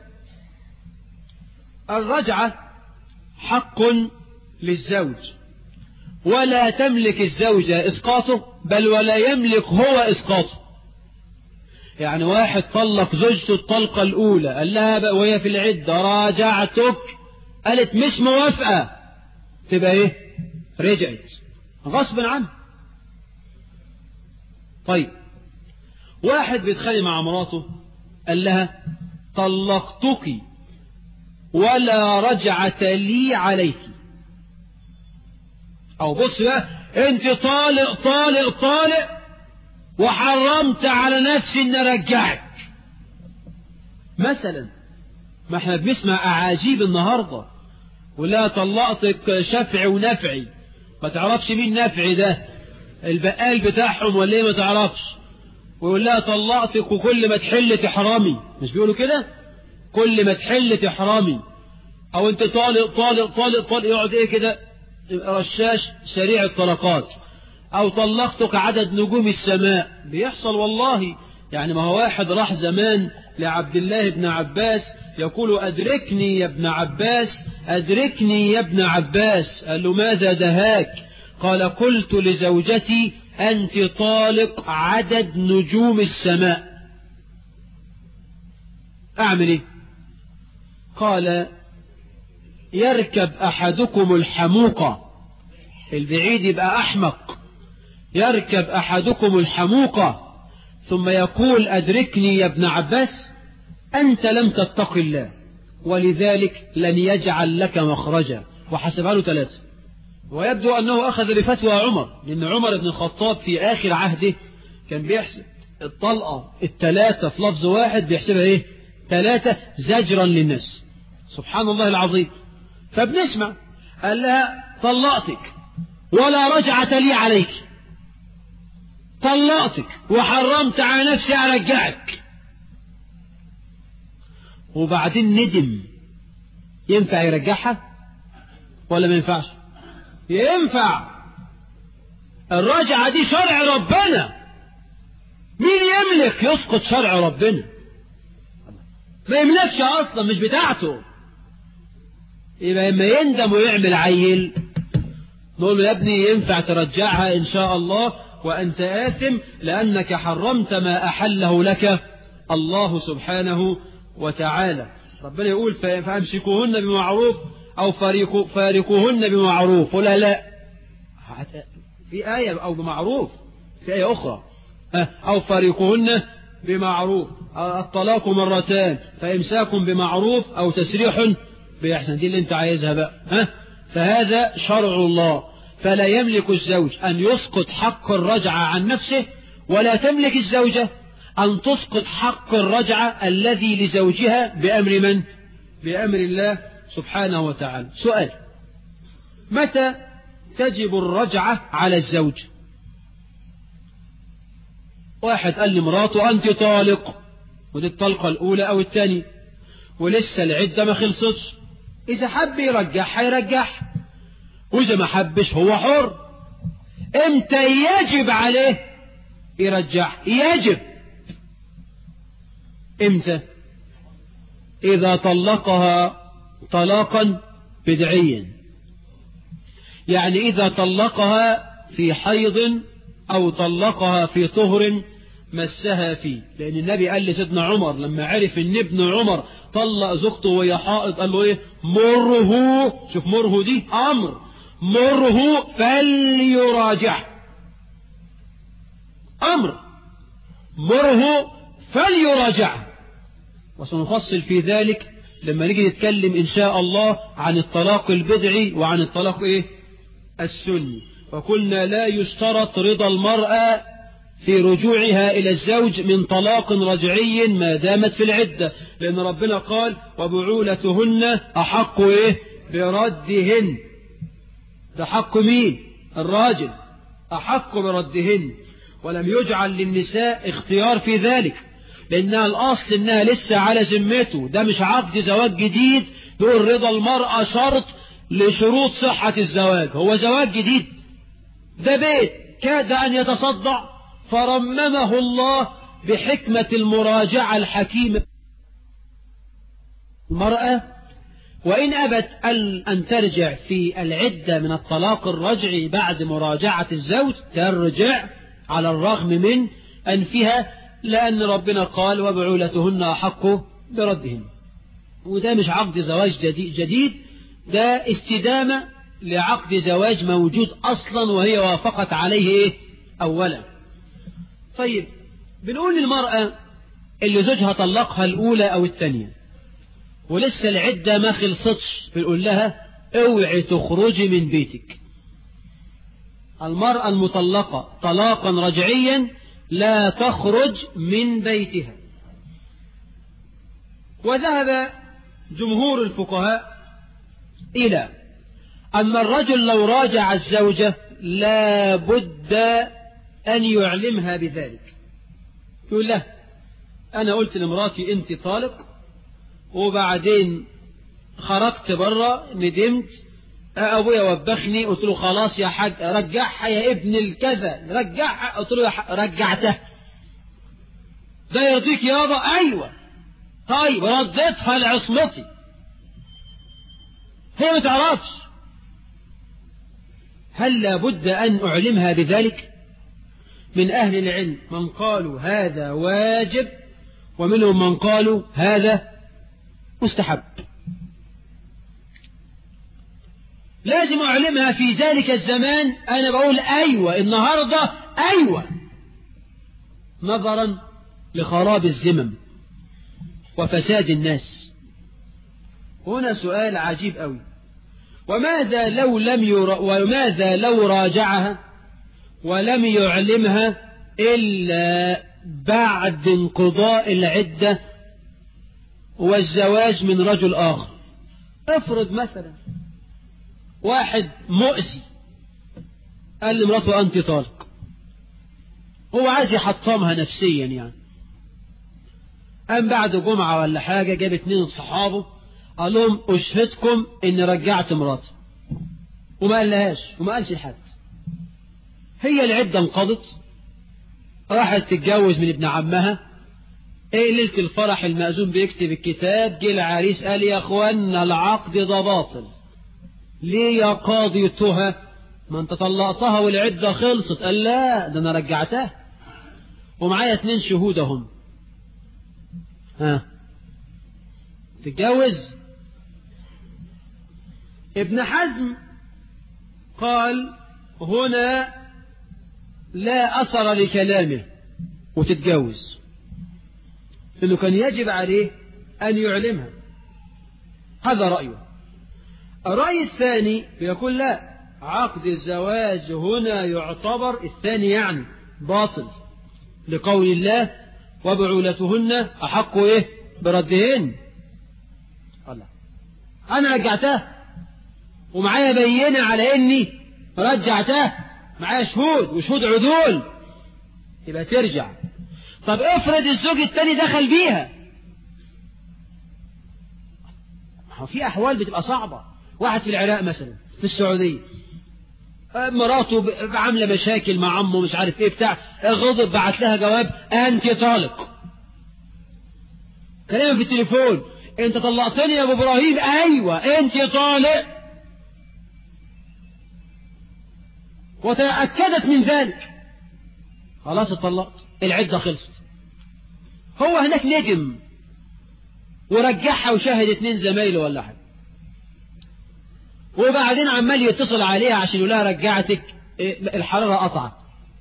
الرجعة حق للزوج ولا تملك الزوجة إسقاطه بل ولا يملك هو إسقاطه يعني واحد طلق زوجته الطلقة الأولى قال لها وهي في العدة راجعتك قالت مش موافقة تبقى ايه رجعت غصب عنه طيب واحد بيتخانق مع مراته قال لها طلقتك ولا رجعة لي عليك او بص بقى انت طالق طالق طالق وحرمت على نفسي ان ارجعك مثلا ما احنا بنسمع اعاجيب النهارده ولا طلقتك شفعي ونفعي ما تعرفش مين نفعي ده البقال بتاعهم ولا ايه ما تعرفش ويقول لها طلقتك وكل ما تحل تحرمي مش بيقولوا كده كل ما تحل تحرمي او انت طالق طالق طالق طالق يقعد ايه كده رشاش سريع الطلقات او طلقتك عدد نجوم السماء بيحصل والله يعني ما هو واحد راح زمان لعبد الله بن عباس يقول أدركني يا ابن عباس أدركني يا ابن عباس قال له ماذا دهاك قال قلت لزوجتي أنت طالق عدد نجوم السماء أعمل إيه قال يركب أحدكم الحموقة البعيد يبقى أحمق يركب أحدكم الحموقة ثم يقول أدركني يا ابن عباس أنت لم تتق الله ولذلك لن يجعل لك مخرجا وحسبها له ثلاثة ويبدو أنه أخذ بفتوى عمر لأن عمر بن الخطاب في آخر عهده كان بيحسب الطلقة الثلاثة في لفظ واحد بيحسبها إيه ثلاثة زجرا للناس سبحان الله العظيم فبنسمع قال لها طلقتك ولا رجعة لي عليك طلقتك وحرمت على نفسي أرجعك وبعدين ندم ينفع يرجعها ولا ما ينفعش ينفع الرجعة دي شرع ربنا مين يملك يسقط شرع ربنا ما يملكش اصلا مش بتاعته يبقى لما يندم ويعمل عيل نقول له يا ابني ينفع ترجعها ان شاء الله وانت آثم لانك حرمت ما احله لك الله سبحانه وتعالى ربنا يقول فامسكوهن بمعروف او فارقوهن بمعروف ولا لا في آية او بمعروف في آية اخرى او فارقوهن بمعروف الطلاق مرتان فامساك بمعروف او تسريح بإحسان دي اللي انت عايزها بقى ها فهذا شرع الله فلا يملك الزوج أن يسقط حق الرجعة عن نفسه ولا تملك الزوجة أن تسقط حق الرجعة الذي لزوجها بأمر من؟ بأمر الله سبحانه وتعالى سؤال متى تجب الرجعة على الزوج واحد قال لمراته أنت طالق ودي الطلقة الأولى أو الثانية ولسه العدة ما خلصتش إذا حب يرجعها يرجعها وإذا ما حبش هو حر امتى يجب عليه يرجع يجب امتى إذا طلقها طلاقا بدعيا يعني إذا طلقها في حيض أو طلقها في طهر مسها فيه لأن النبي قال لسيدنا عمر لما عرف ان ابن عمر طلق زوجته وهي حائض قال له ايه مره شوف مره دي أمر مره فليراجع أمر مره فليراجع وسنفصل في ذلك لما نيجي نتكلم إن شاء الله عن الطلاق البدعي وعن الطلاق إيه السني وقلنا لا يشترط رضا المرأة في رجوعها إلى الزوج من طلاق رجعي ما دامت في العدة لأن ربنا قال وبعولتهن أحق إيه بردهن ده حق مين الراجل أحق بردهن ولم يجعل للنساء اختيار في ذلك لأنها الأصل إنها لسه على ذمته ده مش عقد زواج جديد تقول رضا المرأة شرط لشروط صحة الزواج هو زواج جديد ده بيت كاد أن يتصدع فرممه الله بحكمة المراجعة الحكيمة المرأة وإن أبت أن ترجع في العدة من الطلاق الرجعي بعد مراجعة الزوج ترجع على الرغم من أنفها لأن ربنا قال وبعولتهن أحق بردهن وده مش عقد زواج جديد ده استدامة لعقد زواج موجود أصلا وهي وافقت عليه إيه؟ أولا طيب بنقول للمرأة اللي زوجها طلقها الأولى أو الثانية ولسه العدة ما خلصتش بنقول لها اوعي تخرجي من بيتك المرأة المطلقة طلاقا رجعيا لا تخرج من بيتها وذهب جمهور الفقهاء إلى أن الرجل لو راجع الزوجة لا بد أن يعلمها بذلك يقول له أنا قلت لمراتي أنت طالق وبعدين خرجت بره ندمت أبويا وبخني قلت له خلاص يا حاج رجعها يا ابن الكذا رجعها قلت له رجعتها ده يرضيك يابا أيوة طيب رديتها لعصمتي هي ما تعرفش هل لابد أن أعلمها بذلك من أهل العلم من قالوا هذا واجب ومنهم من قالوا هذا مستحب لازم أعلمها في ذلك الزمان أنا بقول أيوة النهاردة أيوة نظرا لخراب الزمم وفساد الناس هنا سؤال عجيب أوي وماذا لو لم يرا وماذا لو راجعها ولم يعلمها إلا بعد انقضاء العدة والزواج من رجل آخر افرض مثلا واحد مؤسي قال لمراته أنت طالق هو عايز يحطمها نفسيا يعني قام بعد جمعة ولا حاجة جاب اتنين صحابه قال لهم أشهدكم إني رجعت مراتي وما قالهاش وما قالش لحد هي العدة انقضت راحت تتجوز من ابن عمها ايه ليلة الفرح المأذون بيكتب الكتاب جه العريس قال يا اخوانا العقد ده باطل ليه يا قاضي تها ما انت طلقتها والعدة خلصت قال لا ده انا رجعتها ومعايا اتنين شهود اهم ها تتجوز ابن حزم قال هنا لا أثر لكلامه وتتجوز إنه كان يجب عليه أن يعلمها هذا رأيه الرأي الثاني يقول لا عقد الزواج هنا يعتبر الثاني يعني باطل لقول الله وبعولتهن أحق إيه بردهن الله أنا رجعتها ومعايا بينة على إني رجعتها معايا شهود وشهود عدول يبقى ترجع طب افرض الزوج التاني دخل بيها هو في أحوال بتبقى صعبة واحد في العراق مثلا في السعودية مراته عاملة مشاكل مع عمه مش عارف ايه بتاع غضب بعت لها جواب انت طالق كلام في التليفون انت طلقتني يا ابو ابراهيم ايوه انت طالق وتأكدت من ذلك خلاص اتطلقت العدة خلصت هو هناك ندم ورجعها وشاهد اتنين زمايله ولا حاجة وبعدين عمال يتصل عليها عشان يقول لها رجعتك الحرارة قطعت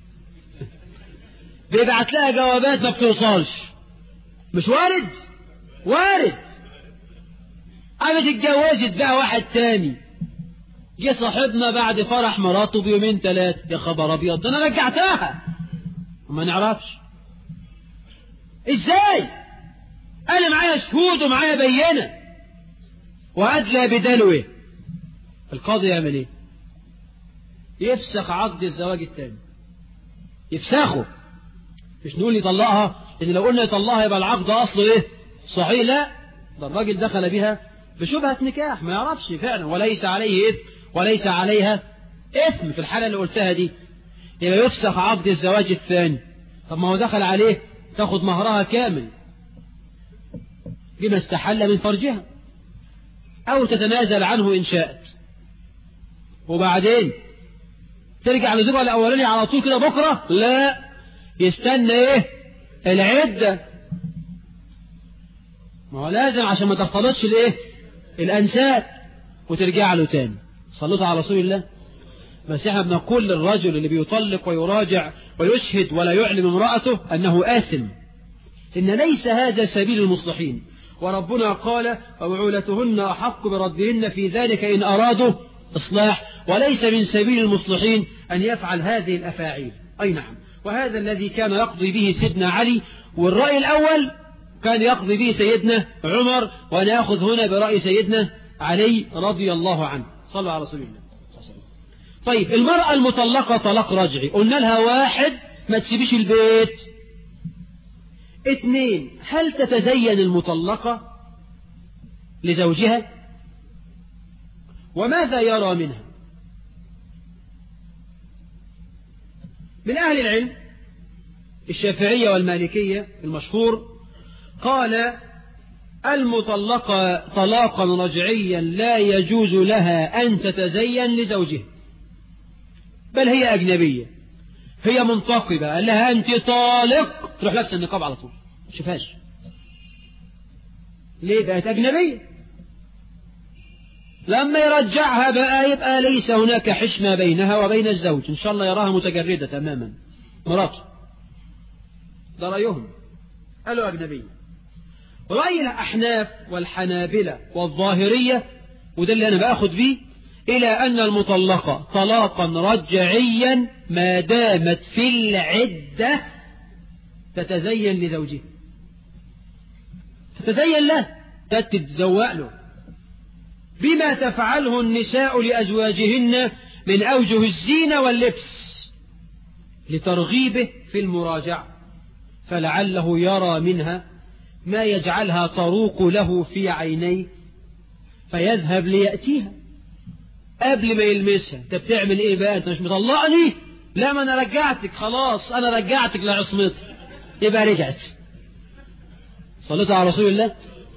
بيبعت لها جوابات ما بتوصلش مش وارد وارد قامت اتجوزت بقى واحد تاني جه صاحبنا بعد فرح مراته بيومين ثلاثة يا خبر ابيض انا رجعتها وما نعرفش ازاي انا معايا شهود ومعايا بينه وادلى بدلوه القاضي يعمل ايه يفسخ عقد الزواج التاني يفسخه مش نقول يطلقها لان لو قلنا يطلقها يبقى العقد اصله ايه صحيح لا ده الراجل دخل بها بشبهة نكاح ما يعرفش فعلا وليس عليه إثم وليس عليها إثم في الحالة اللي قلتها دي يبقى يفسخ عقد الزواج الثاني طب ما هو دخل عليه تاخد مهرها كامل بما استحل من فرجها أو تتنازل عنه إن شاءت وبعدين ترجع لزوجها الأولاني على طول كده بكرة لا يستنى إيه العدة ما هو لازم عشان ما تختلطش الإيه الأنساب وترجع له تاني صلوا على رسول الله بس احنا بنقول للرجل اللي بيطلق ويراجع ويشهد ولا يعلم امرأته أنه آثم إن ليس هذا سبيل المصلحين وربنا قال وبعولتهن أحق بردهن في ذلك إن أرادوا إصلاح وليس من سبيل المصلحين أن يفعل هذه الأفاعيل أي نعم وهذا الذي كان يقضي به سيدنا علي والرأي الأول كان يقضي به سيدنا عمر ونأخذ هنا برأي سيدنا علي رضي الله عنه صلوا على رسول الله طيب المرأة المطلقة طلاق رجعي قلنا لها واحد ما تسيبش البيت اثنين هل تتزين المطلقة لزوجها وماذا يرى منها من أهل العلم الشافعية والمالكية المشهور قال المطلقة طلاقا رجعيا لا يجوز لها أن تتزين لزوجها بل هي أجنبية هي منتقبة قال لها أنت طالق تروح لابسه النقاب على طول شوفهاش ليه بقت أجنبية لما يرجعها بقى يبقى ليس هناك حشمة بينها وبين الزوج إن شاء الله يراها متجردة تماما مراته ده رأيهم قالوا أجنبية رأي الأحناف والحنابلة والظاهرية وده اللي أنا بأخذ بيه إلى أن المطلقة طلاقا رجعيا ما دامت في العدة تتزين لزوجها تتزين له تتزوق له بما تفعله النساء لأزواجهن من أوجه الزينة واللبس لترغيبه في المراجعة فلعله يرى منها ما يجعلها تروق له في عينيه فيذهب ليأتيها قبل ما يلمسها انت بتعمل ايه بقى انت مش مطلقني لا ما انا رجعتك خلاص انا رجعتك لعصمتي يبقى رجعت صليت على رسول الله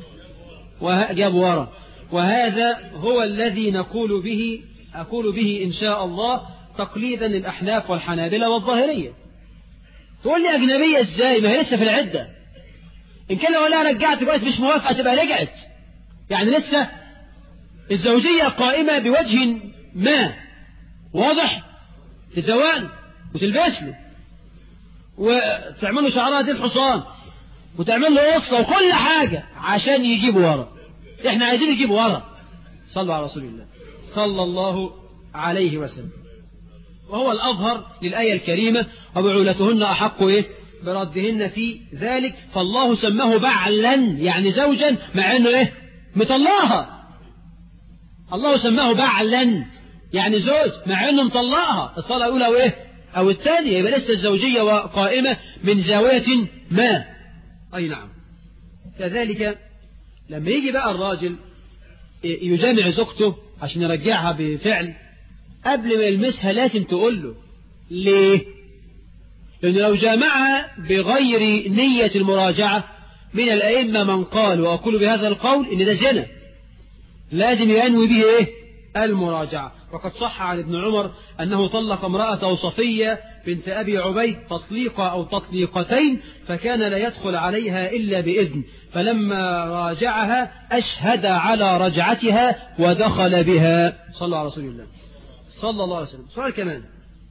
وجاب ورا وهذا هو الذي نقول به أقول به إن شاء الله تقليدا للأحناف والحنابلة والظاهرية تقول لي أجنبية إزاي ما هي لسه في العدة إن كان لو لا رجعت بقيت مش موافقة تبقى رجعت يعني لسه الزوجية قائمة بوجه ما واضح تتزوان وتلبس له وتعمل له شعرها دي الحصان وتعمل له قصة وكل حاجة عشان يجيب ورا احنا عايزين نجيب ورا صلوا على رسول الله صلى الله عليه وسلم وهو الأظهر للآية الكريمة وبعولتهن أحق إيه بردهن في ذلك فالله سماه بعلا يعني زوجا مع انه ايه مطلقها الله سماه بعلا يعني زوج مع انه مطلقها الطلقه الاولى او ايه او الثانيه يبقى لسه الزوجيه قائمه من زاويه ما اي نعم كذلك لما يجي بقى الراجل يجامع زوجته عشان يرجعها بفعل قبل ما يلمسها لازم تقول له ليه لأنه لو جامعها بغير نية المراجعة من الأئمة من قال وأقول بهذا القول إن ده زنا لازم ينوي به إيه المراجعة وقد صح عن ابن عمر أنه طلق امرأة صفية بنت أبي عبيد تطليقة أو تطليقتين فكان لا يدخل عليها إلا بإذن فلما راجعها أشهد على رجعتها ودخل بها صلى على رسول الله صلى الله عليه وسلم سؤال كمان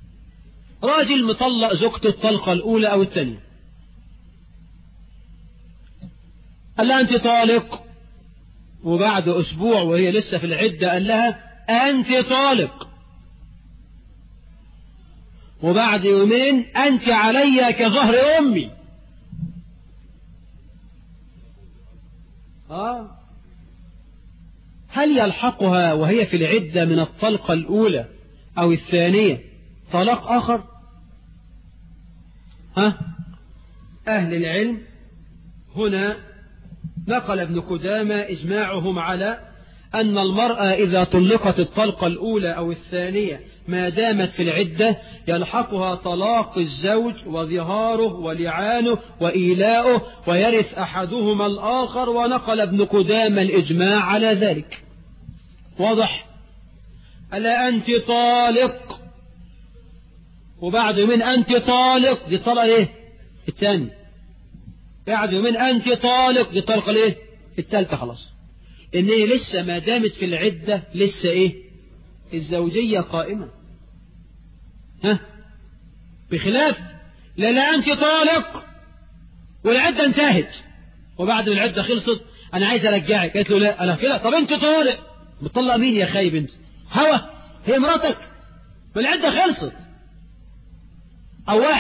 راجل مطلق زوجته الطلقة الأولى أو الثانية قال لها أنت طالق وبعد أسبوع وهي لسه في العدة قال لها أنت طالق وبعد يومين أنت علي كظهر أمي آه هل يلحقها وهي في العدة من الطلقة الأولى أو الثانية طلاق آخر ها أهل العلم هنا نقل ابن قدامة إجماعهم على أن المرأة إذا طلقت الطلقة الأولى أو الثانية ما دامت في العدة يلحقها طلاق الزوج وظهاره ولعانه وإيلاؤه ويرث أحدهما الآخر ونقل ابن قدامة الإجماع على ذلك واضح ألا أنت طالق وبعد يومين أنت طالق دي الطلقة إيه الثاني بعد يومين أنت طالق دي الطلقة الإيه الثالثة خلاص إن هي لسه ما دامت في العدة لسه إيه الزوجية قائمة ها بخلاف لا لا أنت طالق والعدة انتهت وبعد ما العدة خلصت أنا عايز أرجعك قالت له لا أنا كده طب أنت طالق بتطلق مين يا خايب أنت هوا هي مراتك والعدة خلصت أو واحد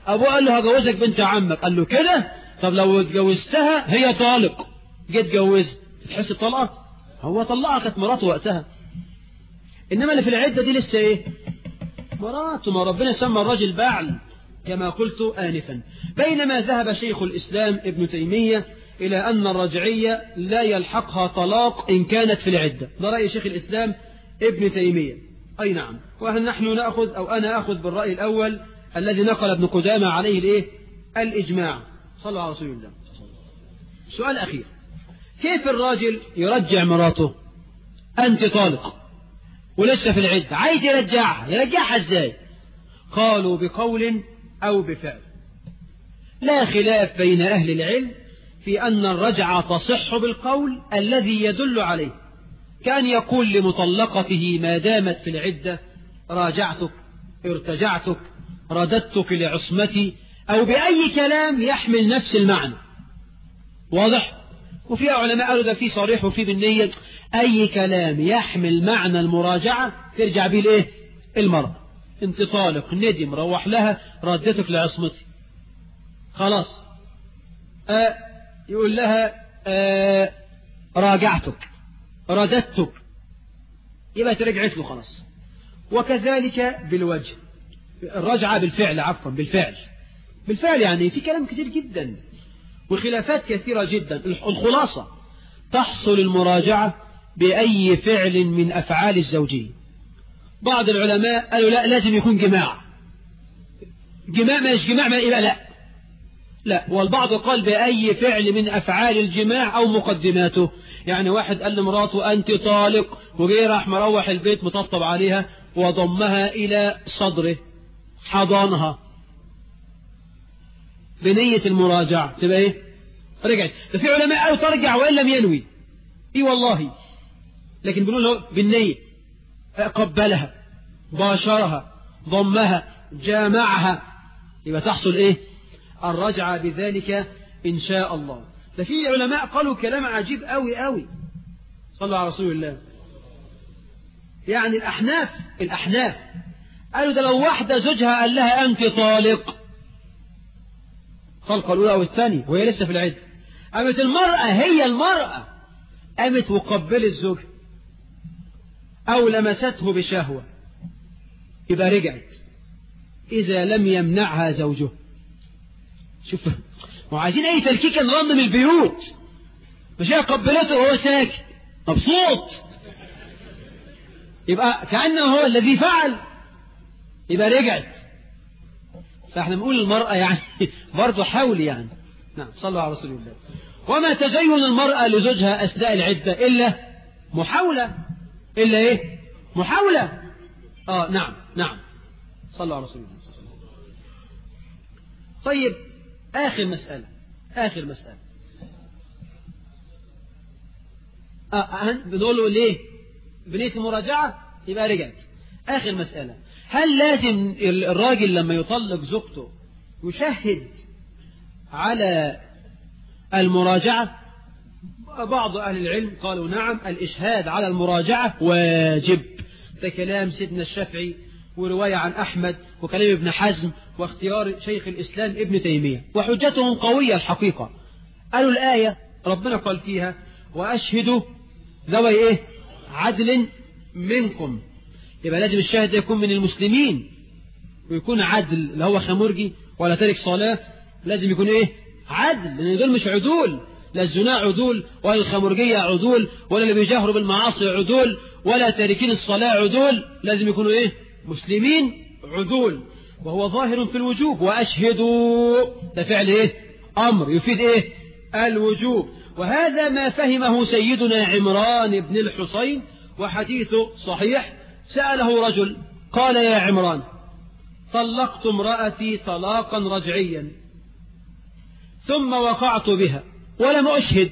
أبوه قال له هجوزك بنت عمك قال له كده طب لو اتجوزتها هي طالق جيت اتجوزها تحس بطلقة هو طلقها كانت مراته وقتها إنما اللي في العدة دي لسه إيه مراته ما ربنا سمى الرجل بعل كما قلت آنفا بينما ذهب شيخ الإسلام ابن تيمية إلى أن الرجعية لا يلحقها طلاق إن كانت في العدة ده رأي شيخ الإسلام ابن تيمية أي نعم ونحن نأخذ أو أنا أخذ بالرأي الأول الذي نقل ابن قدامة عليه الإيه؟ الإجماع صلى على رسول الله سؤال أخير كيف الراجل يرجع مراته أنت طالق ولسه في العدة عايز يرجعها يرجعها ازاي قالوا بقول أو بفعل لا خلاف بين أهل العلم في أن الرجعة تصح بالقول الذي يدل عليه كان يقول لمطلقته ما دامت في العدة راجعتك ارتجعتك رددتك لعصمتي أو بأي كلام يحمل نفس المعنى واضح وفي علماء قالوا ده في صريح وفي بالنية أي كلام يحمل معنى المراجعة ترجع به الإيه المرأة انت طالق ندم روح لها ردتك لعصمتي خلاص آه يقول لها آه راجعتك رددتك يبقى ترجعت له خلاص وكذلك بالوجه الرجعة بالفعل عفوا بالفعل بالفعل يعني في كلام كثير جدا وخلافات كثيرة جدا الخلاصة تحصل المراجعة بأي فعل من أفعال الزوجية بعض العلماء قالوا لا لازم يكون جماع جماع مش جماع ما يبقى لا لا والبعض قال بأي فعل من أفعال الجماع أو مقدماته يعني واحد قال لمراته أنت طالق وجي راح مروح البيت مطبطب عليها وضمها إلى صدره حضانها بنية المراجعة تبقى إيه رجعت ده في علماء قالوا ترجع وإن لم ينوي إيه والله لكن بنقول له بالنية قبلها باشرها ضمها جامعها يبقى تحصل إيه الرجعة بذلك إن شاء الله ده في علماء قالوا كلام عجيب قوي قوي صلوا على رسول الله يعني الأحناف الأحناف قالوا ده لو واحدة زوجها قال لها أنت طالق طلقة الأولى أو الثانية وهي لسه في العدة قامت المرأة هي المرأة قامت وقبلت زوجها أو لمسته بشهوة يبقى رجعت إذا لم يمنعها زوجها شوف وعايزين أي تلكيكة نرمم البيوت مش هي قبلته وهو ساكت مبسوط يبقى كأنه هو الذي فعل يبقى رجعت فاحنا بنقول المرأة يعني برضه حول يعني نعم صلوا على رسول الله وما تزين المرأة لزوجها أثناء العدة إلا محاولة إلا إيه محاولة آه نعم نعم صلوا على رسول الله طيب آخر مسألة آخر مسألة آه بنقول له ليه بنية المراجعة يبقى رجعت آخر مسألة هل لازم الراجل لما يطلق زوجته يشهد على المراجعة بعض أهل العلم قالوا نعم الإشهاد على المراجعة واجب ده كلام سيدنا الشافعي ورواية عن أحمد وكلام ابن حزم واختيار شيخ الإسلام ابن تيمية وحجتهم قوية الحقيقة قالوا الآية ربنا قال فيها وأشهدوا ذوي إيه عدل منكم يبقى لازم الشاهد يكون من المسلمين ويكون عدل لا هو خمرجي ولا تارك صلاة لازم يكون إيه عدل لأن دول مش عدول لا الزنا عدول ولا الخمرجية عدول ولا اللي بيجاهروا بالمعاصي عدول ولا تاركين الصلاة عدول لازم يكونوا إيه مسلمين عدول وهو ظاهر في الوجوب وأشهدوا ده فعل إيه أمر يفيد إيه الوجوب وهذا ما فهمه سيدنا عمران بن الحصين وحديثه صحيح سأله رجل قال يا عمران طلقت امرأتي طلاقا رجعيا ثم وقعت بها ولم أشهد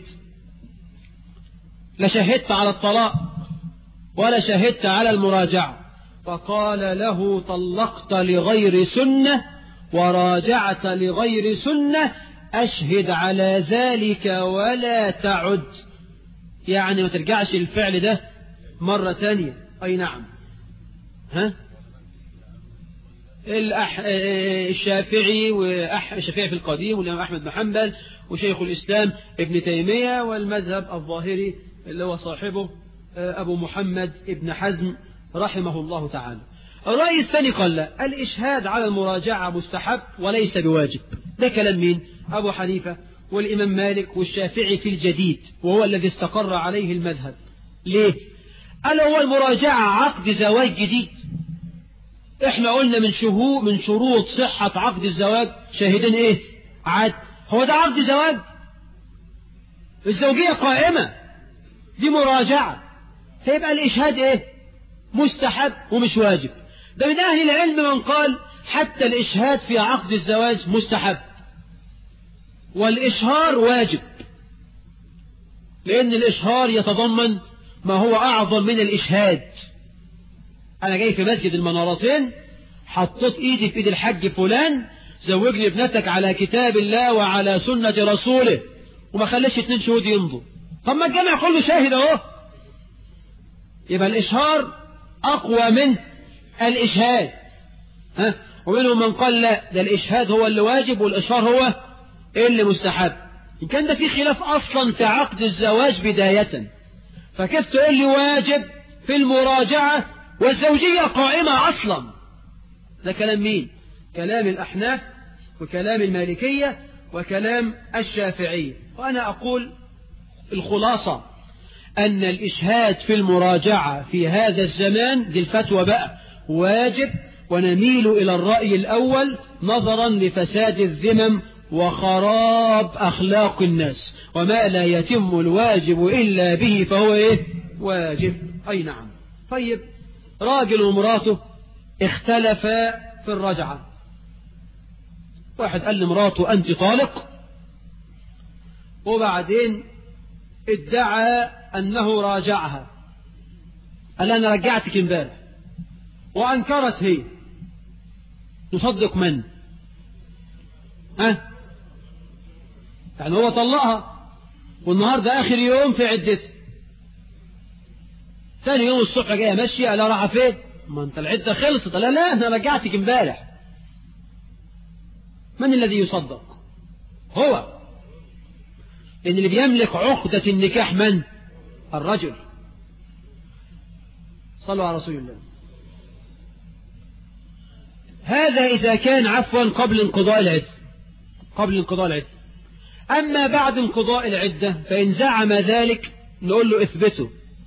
لشهدت على الطلاق ولا شهدت على المراجعة فقال له طلقت لغير سنة وراجعت لغير سنة أشهد على ذلك ولا تعد يعني ما ترجعش الفعل ده مرة تانية أي نعم ها الأح... الشافعي والشافعي في القديم والإمام أحمد بن حنبل وشيخ الإسلام ابن تيمية والمذهب الظاهري اللي هو صاحبه أبو محمد ابن حزم رحمه الله تعالى الرأي الثاني قال لا الإشهاد على المراجعة مستحب وليس بواجب ده كلام مين أبو حنيفة والإمام مالك والشافعي في الجديد وهو الذي استقر عليه المذهب ليه ألا هو المراجعة عقد زواج جديد احنا قلنا من شهور من شروط صحة عقد الزواج شاهدين ايه عاد هو ده عقد زواج الزوجية قائمة دي مراجعة فيبقى الإشهاد ايه مستحب ومش واجب ده من أهل العلم من قال حتى الإشهاد في عقد الزواج مستحب والإشهار واجب لأن الإشهار يتضمن ما هو أعظم من الإشهاد أنا جاي في مسجد المنارتين حطيت إيدي في إيد الحج فلان زوجني ابنتك على كتاب الله وعلى سنة رسوله وما خليش اتنين شهود يمضوا طب ما الجامع كله شاهد اهو يبقى الإشهار أقوى من الإشهاد ها ومنهم من قال لا ده الإشهاد هو اللي واجب والإشهار هو اللي مستحب إن كان ده في خلاف أصلا في عقد الزواج بداية فكيف تقول لي واجب في المراجعة والزوجية قائمة أصلا ده كلام مين كلام الأحناف وكلام المالكية وكلام الشافعية وأنا أقول الخلاصة أن الإشهاد في المراجعة في هذا الزمان دي الفتوى بقى واجب ونميل إلى الرأي الأول نظرا لفساد الذمم وخراب أخلاق الناس وما لا يتم الواجب إلا به فهو إيه واجب أي نعم طيب راجل ومراته اختلفا في الرجعة واحد قال لمراته أنت طالق وبعدين ادعى أنه راجعها قال أنا رجعتك امبارح وأنكرت هي تصدق من ها يعني هو طلقها والنهاردة آخر يوم في عدته ثاني يوم الصبح جاية ماشية قال راح فين ما انت العدة خلصت لا لا انا رجعتك امبارح من الذي يصدق هو ان اللي بيملك عقدة النكاح من الرجل صلوا على رسول الله هذا إذا كان عفوا قبل انقضاء العدة قبل انقضاء العدة أما بعد انقضاء العدة فإن زعم ذلك نقول له اثبته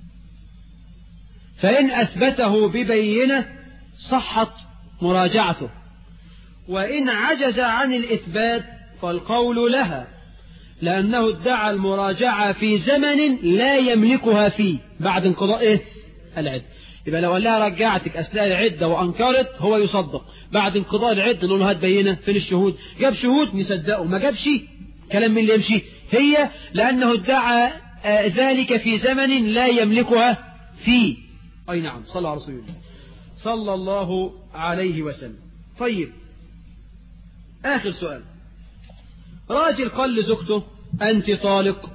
فإن أثبته ببينة صحت مراجعته وإن عجز عن الإثبات فالقول لها لأنه ادعى المراجعة في زمن لا يملكها فيه بعد انقضاء إيه؟ العدة يبقى لو قال لها رجعتك أثناء العدة وأنكرت هو يصدق بعد انقضاء العدة نقول له هات بينة فين الشهود جاب شهود نصدقه ما جابش كلام من اللي يمشي هي لأنه ادعى ذلك في زمن لا يملكها فيه أي نعم صلى على رسول الله صلى الله عليه وسلم طيب آخر سؤال راجل قال لزوجته أنت طالق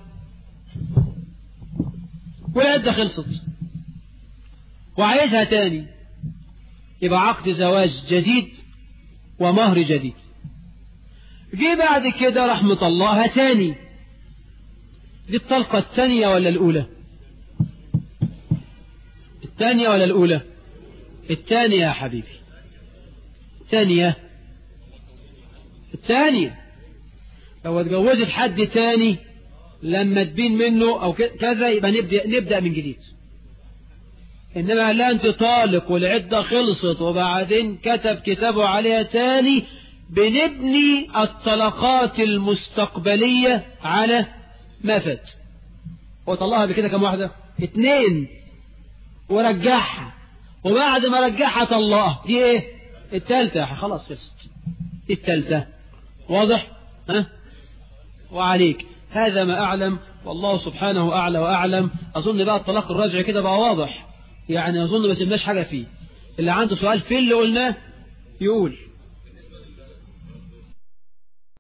والعدة خلصت وعايزها تاني يبقى عقد زواج جديد ومهر جديد جه بعد كده راح مطلقها تاني دي الطلقة الثانية ولا الأولى الثانية ولا الأولى الثانية يا حبيبي الثانية الثانية لو اتجوزت حد تاني لما تبين منه أو كذا يبقى نبدأ, نبدأ من جديد إنما لا أنت طالق والعدة خلصت وبعدين كتب كتابه عليها تاني بنبني الطلقات المستقبلية على ما فات وطلعها بكده كم واحدة اتنين ورجعها وبعد ما رجعها طلقها دي ايه التالتة خلاص خلصت التالتة واضح ها وعليك هذا ما أعلم والله سبحانه أعلى وأعلم أظن بقى الطلاق الراجع كده بقى واضح يعني أظن ما سيبناش حاجة فيه اللي عنده سؤال في اللي قلناه يقول